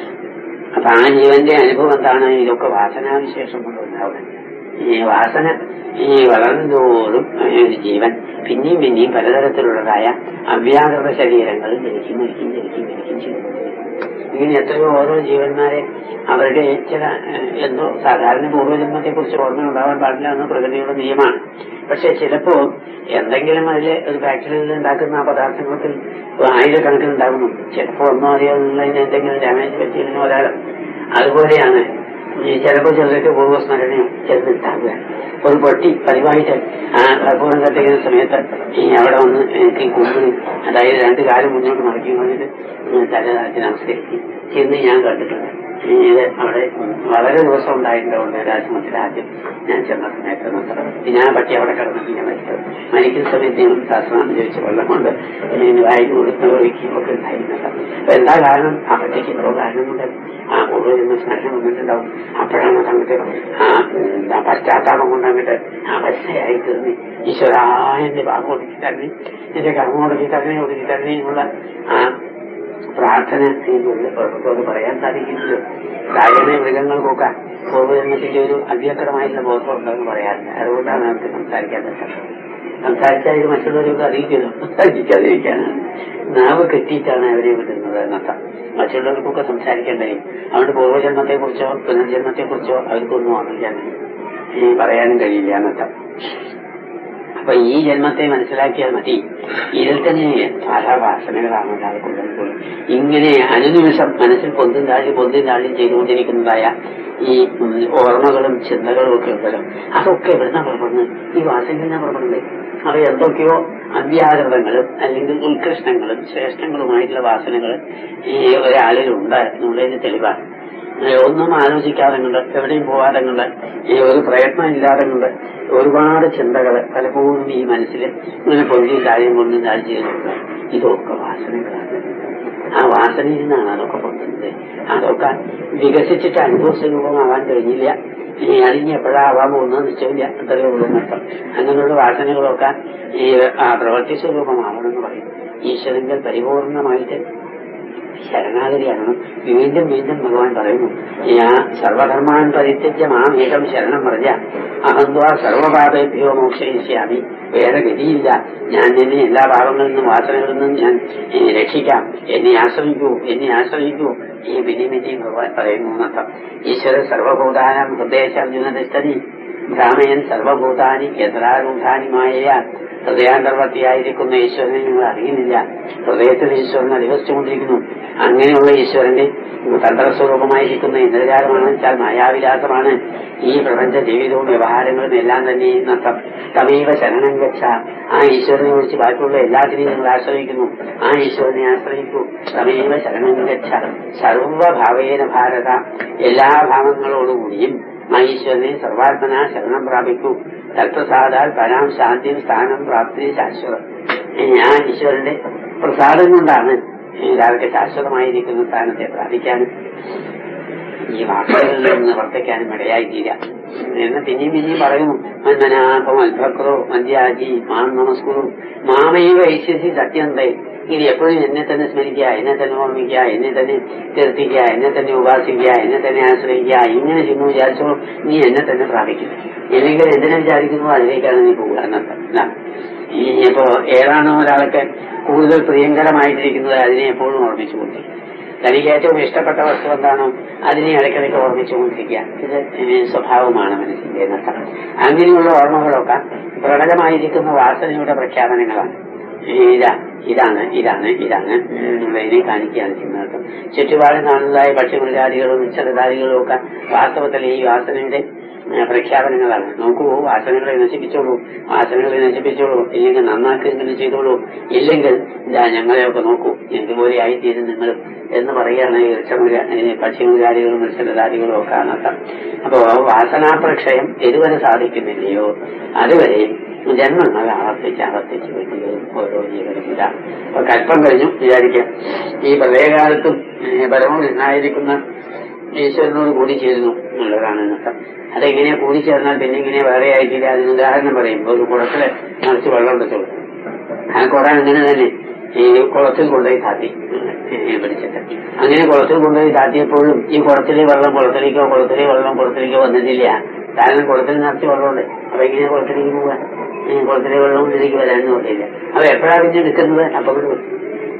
അപ്പൊ ആ ജീവന്റെ അനുഭവം എന്താണ് ഇതൊക്കെ വാസനാവിശേഷം കൊണ്ടുണ്ടാവുന്നത് ഈ വാസന ഈ വളർന്നതോറും ഒരു ജീവൻ പിന്നെയും പിന്നെയും പലതരത്തിലുള്ളതായ അവ്യാകൃത ശരീരങ്ങൾ ജനിക്കും മരിക്കും ജനിക്കും മരിക്കും ചെയ്യുന്നു ഇങ്ങനെ എത്രയോ ഓരോ ജീവന്മാരെ അവരുടെ ചില ഏഹ്, എന്തോ സാധാരണ പൂർവ്വജന്മത്തെ കുറിച്ച് ഓർമ്മ ഉണ്ടാവാൻ പാടില്ല എന്ന് പ്രകൃതിയുടെ നിയമമാണ് പക്ഷെ ചിലപ്പോ എന്തെങ്കിലും അതിൽ ഒരു ഫാക്ടറിയിൽ ഉണ്ടാക്കുന്ന ആ പദാർത്ഥങ്ങൾക്ക് ആയിരക്കണക്കിന് ഉണ്ടാകുന്നു ചിലപ്പോ ഒന്നോ അറിയാവുന്നതിന് എന്തെങ്കിലും ഡാമേജ് പറ്റിയതിന് ഒരാൾ അതുപോലെയാണ് ഈ ചിലപ്പോൾ ചിലർക്ക് പൂർവ്വസ്മരണയോ ചെറുതുണ്ടാവുക ഒരു പൊട്ടി പതിവായിട്ട് ആ കർപ്പൂരം കത്തിക്കുന്ന സമയത്ത് ഈ അവിടെ വന്ന് എനിക്ക് കുമ്പിളി അതായത് രണ്ട് കാലം മുന്നോട്ട് മടക്കി വന്നിട്ട് തല താഴ്ത്തി നമസ്കരിക്കും എന്ന് ഞാൻ കണ്ടിട്ടുണ്ട് ഈ ഇത് അവിടെ വളരെ ദിവസം ഉണ്ടായിട്ടുണ്ടാവുണ്ട് രാജമത്തിൽ ആദ്യം ഞാൻ ചെന്ന സമയത്ത് നഷ്ടം പിന്നെ ആ പട്ടി അവിടെ കിടന്നിട്ട് ഞാൻ മരിച്ചത് മരിക്കുന്ന സമയത്ത് ഞാൻ ശാസ്ത്രം ചോദിച്ച വെള്ളം കൊണ്ട് ഇങ്ങനെ വായിക്ക് കൊടുക്കുന്ന ഒഴിക്കുകയും ഒക്കെ ഉണ്ടായിരുന്നത് അപ്പൊ എന്താ കാരണം ആ പട്ടിക്ക് എന്തോ കാരണം കൊണ്ട് ആ പൂർവ്വജന്മ സ്നേഹം വന്നിട്ടുണ്ടാവും അപ്പോഴാണ് അങ്ങോട്ട് ആ ഉം, ആ പശ്ചാത്താപം കൊണ്ട് അങ്ങോട്ട് അവസ്ഥയായി തീർന്നി ഈശ്വരായന്റെ ഭാഗം ഒടുക്കി തരണേ എന്റെ കർമ്മം ഒടുക്കി തരണേ ഒടുക്കി തരണേ എന്നുള്ള ആ പ്രാർത്ഥന പ്രഭുത്വം പറയാൻ സാധിക്കുന്നില്ല സാധാരണ മൃഗങ്ങൾക്കൊക്കെ പൂർവ്വജന്മത്തിന്റെ ഒരു അവ്യക്തമായിട്ടുള്ള ബോധം ഉണ്ടെന്ന് പറയാറില്ല അതുകൊണ്ടാണ് നമുക്ക് സംസാരിക്കാൻ പറ്റുന്നത് സംസാരിച്ചാൽ ഇത് മറ്റുള്ളവരൊക്കെ അറിയിക്കുന്നു സംസാരിക്കാതിരിക്കാനാണ് നാവ് കെട്ടിയിട്ടാണ് അവരെ വിടുന്നത് എന്നർത്ഥം മറ്റുള്ളവർക്കൊക്കെ സംസാരിക്കേണ്ടേ അതുകൊണ്ട് പൂർവ്വജന്മത്തെ കുറിച്ചോ പുനർജന്മത്തെ കുറിച്ചോ അവർക്കൊന്നും അറിയിക്കാൻ ഈ പറയാനും കഴിയില്ല എന്നർത്ഥം അപ്പൊ ഈ ജന്മത്തെ മനസ്സിലാക്കിയാൽ മതി ഇതിൽ തന്നെ പല വാസനകളാണ് ഉണ്ടായിക്കൊണ്ടിരിക്കുന്നത് ഇങ്ങനെ അനുനിമിഷം മനസ്സിൽ പൊന്തും താഴി പൊന്തും താഴി ചെയ്തുകൊണ്ടിരിക്കുന്നതായ ഈ ഉം, ഓർമ്മകളും ചിന്തകളും ഒക്കെ ഉണ്ടല്ലോ അതൊക്കെ എവിടുന്ന പുറപ്പെടുന്നത് ഈ വാസനയിൽ നിന്ന് പുറപ്പെടുന്നത് അവ എന്തൊക്കെയോ അവ്യാകൃതങ്ങളും അല്ലെങ്കിൽ ഉത്കൃഷ്ടങ്ങളും ശ്രേഷ്ഠങ്ങളുമായിട്ടുള്ള വാസനകൾ ഈ ഒരാളിലുണ്ട് എന്നുള്ളതിന് തെളിവാണ് ഏഹ് ഒന്നും ആലോചിക്കാതെ കൊണ്ട് എവിടെയും പോകാതെ കൊണ്ട് ഈ ഒരു പ്രയത്നം ഇല്ലാതെ കൊണ്ട് ഒരുപാട് ചിന്തകൾ പലപ്പോഴും ഈ മനസ്സിൽ ഇങ്ങനെ പൊന്തി കാര്യം കൊണ്ട് കാര്യം ചെയ്യുന്നുണ്ട് ഇതൊക്കെ വാസനകളാണ് ആ വാസനയിൽ നിന്നാണ് അതൊക്കെ പൊന്തുന്നത് അതൊക്കെ വികസിച്ചിട്ട് അനുഭവസ്വരൂപമാവാൻ കഴിഞ്ഞില്ല ഇനി അതിന് എപ്പോഴാവാൻ പോകുന്നത് നിശ്ചയമില്ല അത്രയേ ഉള്ളൂ എന്നർത്ഥം അങ്ങനെയുള്ള വാസനകളൊക്കെ ഈ ആ പ്രവൃത്തി സ്വരൂപമാവണമെന്ന് പറയും ഈശ്വരങ്ങൾ പരിപൂർണമായിട്ട് ശരണാഗതിയാണ് വീണ്ടും വീണ്ടും ഭഗവാൻ പറയുന്നു ഞാൻ സർവധർമാൻ പരിത്യജ്യ മാമേകം ശരണം പറഞ്ഞ അഹന്വാ സർവപാപേഭ്യോ മോക്ഷയിഷ്യാമി വേറെ ഗതിയില്ല ഞാൻ നിന്നെ എല്ലാ പാപങ്ങളിൽ നിന്നും വാസനകളിൽ നിന്നും ഞാൻ ഏ, രക്ഷിക്കാം എന്നെ ആശ്രയിക്കൂ എന്നെ ആശ്രയിക്കൂ ഈ വിധി വിധി ഭഗവാൻ പറയുന്നു എന്നർത്ഥം ഈശ്വര സർവഭൂതാനം ഹൃദയശർജുന തിഷ്ടതി ഭ്രാമയൻ സർവഭൂതാനി യന്ത്രാരൂഢാനി മായ ഹൃദയാന്തർവർത്തിയായിരിക്കുന്ന ഈശ്വരനെ നിങ്ങൾ അറിയുന്നില്ല ഹൃദയത്തിൽ ഈശ്വരൻ അധിവസിച്ചുകൊണ്ടിരിക്കുന്നു അങ്ങനെയുള്ള ഈശ്വരന്റെ തന്ത്രസ്വരൂപമായിരിക്കുന്ന ഇന്ദ്രജാലമാണെന്ന് വെച്ചാൽ മായാവിലാസമാണ് ഈ പ്രപഞ്ച ജീവിതവും വ്യവഹാരങ്ങളും എല്ലാം തന്നെ നഷ്ടം തമീവ ശരണം ഗച്ഛ ആ ഈശ്വരനെ ഒഴിച്ച് ബാക്കിയുള്ള എല്ലാത്തിനെയും നിങ്ങൾ ആശ്രയിക്കുന്നു ആ ഈശ്വരനെ ആശ്രയിക്കൂ തമീവ ശരണം ഗച്ഛ സർവഭാവേന ഭാരത എല്ലാ ഭാവങ്ങളോടുകൂടിയും ആ ഈശ്വരനെ സർവാത്മന ശരണം പ്രാപിക്കൂ തത്വസാധാൽ പരാം ശാന്തിയും സ്ഥാനം പ്രാപ്തി ശാശ്വതം ആ ഈശ്വരന്റെ പ്രസാദം കൊണ്ടാണ് ഒരാൾക്ക് ശാശ്വതമായിരിക്കുന്ന സ്ഥാനത്തെ പ്രാപിക്കാനും ഈ വാക്കുകളിൽ നിന്ന് വർദ്ധിക്കാനും ഇടയായി തീരാം എന്ന് പിന്നെയും പിന്നെയും പറയുന്നു മന്മനാപം അൽഭക്രോ മന്ത്യാജി മാം നമസ്കുരു മാമൈവ ഐശ്വസി സത്യന്തേ ഇത് എപ്പോഴും എന്നെ തന്നെ സ്മരിക്കുക എന്നെ തന്നെ ഓർമ്മിക്കുക എന്നെ തന്നെ കീർത്തിക്കുക എന്നെ തന്നെ ഉപാസിക്കുക എന്നെ തന്നെ ആശ്രയിക്കുക ഇങ്ങനെ ചെന്ന് വിചാരിച്ചോളൂ നീ എന്നെ തന്നെ പ്രാപിക്കും ഇല്ലെങ്കിൽ എന്തിനെ വിചാരിക്കുന്നു അതിലേക്കാണ് നീ പോകുക എന്നർത്ഥം ഇതാ. ഈ ഇപ്പോ ഏതാണോ ഒരാൾക്ക് കൂടുതൽ പ്രിയങ്കരമായിട്ടിരിക്കുന്നത് അതിനെ എപ്പോഴും ഓർമ്മിച്ചുകൊണ്ട് തനിക്ക് ഏറ്റവും ഇഷ്ടപ്പെട്ട വസ്തു എന്താണോ അതിനെ ഇടയ്ക്കിടയ്ക്ക് ഓർമ്മിച്ചുകൊണ്ടിരിക്കുക ഇത് ഏ, സ്വഭാവമാണ് മനസ്സിന്റെ എന്നർത്ഥം അങ്ങനെയുള്ള ഓർമ്മകളൊക്കെ പ്രകടമായിരിക്കുന്ന വാസനയുടെ പ്രഖ്യാപനങ്ങളാണ് ഇതാ ഇതാണ് ഇതാണ് ഇതാണ് എന്നുള്ളതിനെ കാണിക്കുകയാണ് ചെയ്യുന്നത് ചുറ്റുപാടും കാണുന്നതായ പക്ഷിമൃഗാദികളും നിശ്ചലതാദികളും ഒക്കെ വാസ്തവത്തിൽ ഈ വാസനയുടെ ഏ, പ്രഖ്യാപനങ്ങളാണ് നോക്കൂ വാസനകളെ നശിപ്പിച്ചോളൂ വാസനകളെ നശിപ്പിച്ചോളൂ ഇല്ലെങ്കിൽ നന്നാക്കുകയെങ്കിലും ചെയ്തോളൂ ഇല്ലെങ്കിൽ ഇതാ ഞങ്ങളെയൊക്കെ നോക്കൂ എന്തുപോലെ ആയിത്തീരും നിങ്ങൾ എന്ന് പറയുകയാണ് ഈ വൃക്ഷമൃഗ പക്ഷിമൃഗാദികളും നിശ്ചലതാദികളും ഒക്കെ അനർത്ഥം അപ്പോ വാസനാപ്രക്ഷയം എതുവരെ സാധിക്കുന്നില്ലയോ അതുവരെ ജന്മങ്ങൾ ആവർത്തിച്ച് ആവർത്തിച്ച് വേണ്ടിയും ഓരോ ജീവനും ഇതാണ് അപ്പൊ കൽപ്പം കഴിഞ്ഞു വിചാരിക്കാം ഈ പ്രളയകാലത്തും പരമകൃഷ്ണായിരിക്കുന്ന ഈശ്വരനോട് കൂടി ചേരുന്നു എന്നുള്ളതാണ് എന്നർത്ഥം അതെങ്ങനെയാ കൂടി ചേർന്നാൽ പിന്നെ ഇങ്ങനെ വേറെ ആയിട്ടില്ല അതിന് ഉദാഹരണം പറയും ഒരു കുളത്തില് നിറച്ച് വെള്ളം എടുത്തോളൂ ആ കുട അങ്ങനെ തന്നെ ഈ കുളത്തിൽ കൊണ്ടുപോയി താത്തി ഏ, പിടിച്ചിട്ട് അങ്ങനെ കുളത്തിൽ കൊണ്ടുപോയി താത്തിയപ്പോഴും ഈ കുളത്തിലെ വെള്ളം കുളത്തിലേക്കോ കുളത്തിലെ വെള്ളം കുളത്തിലേക്കോ വന്നിട്ടില്ല കാരണം കുളത്തിൽ നിറച്ച് വെള്ളമുണ്ട് അപ്പൊ എങ്ങനെയാ കുളത്തിലേക്ക് പോവാൻ ഏ, കുളത്തിലെ വെള്ളം ഇതിലേക്ക് വരാനും നോക്കിയില്ല അപ്പൊ എപ്പോഴാ പിന്നെ എടുക്കുന്നത് അപ്പൊ ഇവിടെ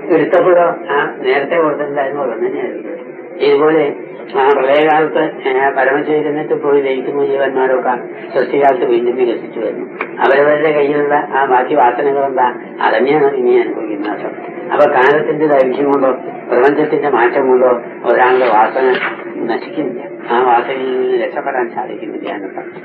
എടുത്തപ്പോഴോ ആ നേരത്തെ കൊടുത്തിട്ടുണ്ടായിരുന്ന പോലെ തന്നെയായിരുന്നു ഇതുപോലെ ആ പ്രളയകാലത്ത് ഏ, പരമചൈതന്യത്തിൽ പോയി ലയിക്കുന്ന ജീവന്മാരൊക്കെ സൃഷ്ടികാലത്ത് വീണ്ടും വികസിച്ചു വരുന്നു അവരവരുടെ കയ്യിലുള്ള ആ ബാക്കി വാസനകൾ എന്താ അതന്നെയാണ് ഇനി അനുഭവിക്കുന്നത് അർത്ഥം അപ്പൊ കാലത്തിന്റെ ദൈർഘ്യം കൊണ്ടോ പ്രപഞ്ചത്തിന്റെ മാറ്റം കൊണ്ടോ ഒരാളുടെ വാസന നശിക്കുന്നില്ല ആ വാസനയിൽ നിന്ന് രക്ഷപ്പെടാൻ സാധിക്കുന്നില്ല എന്നർത്ഥം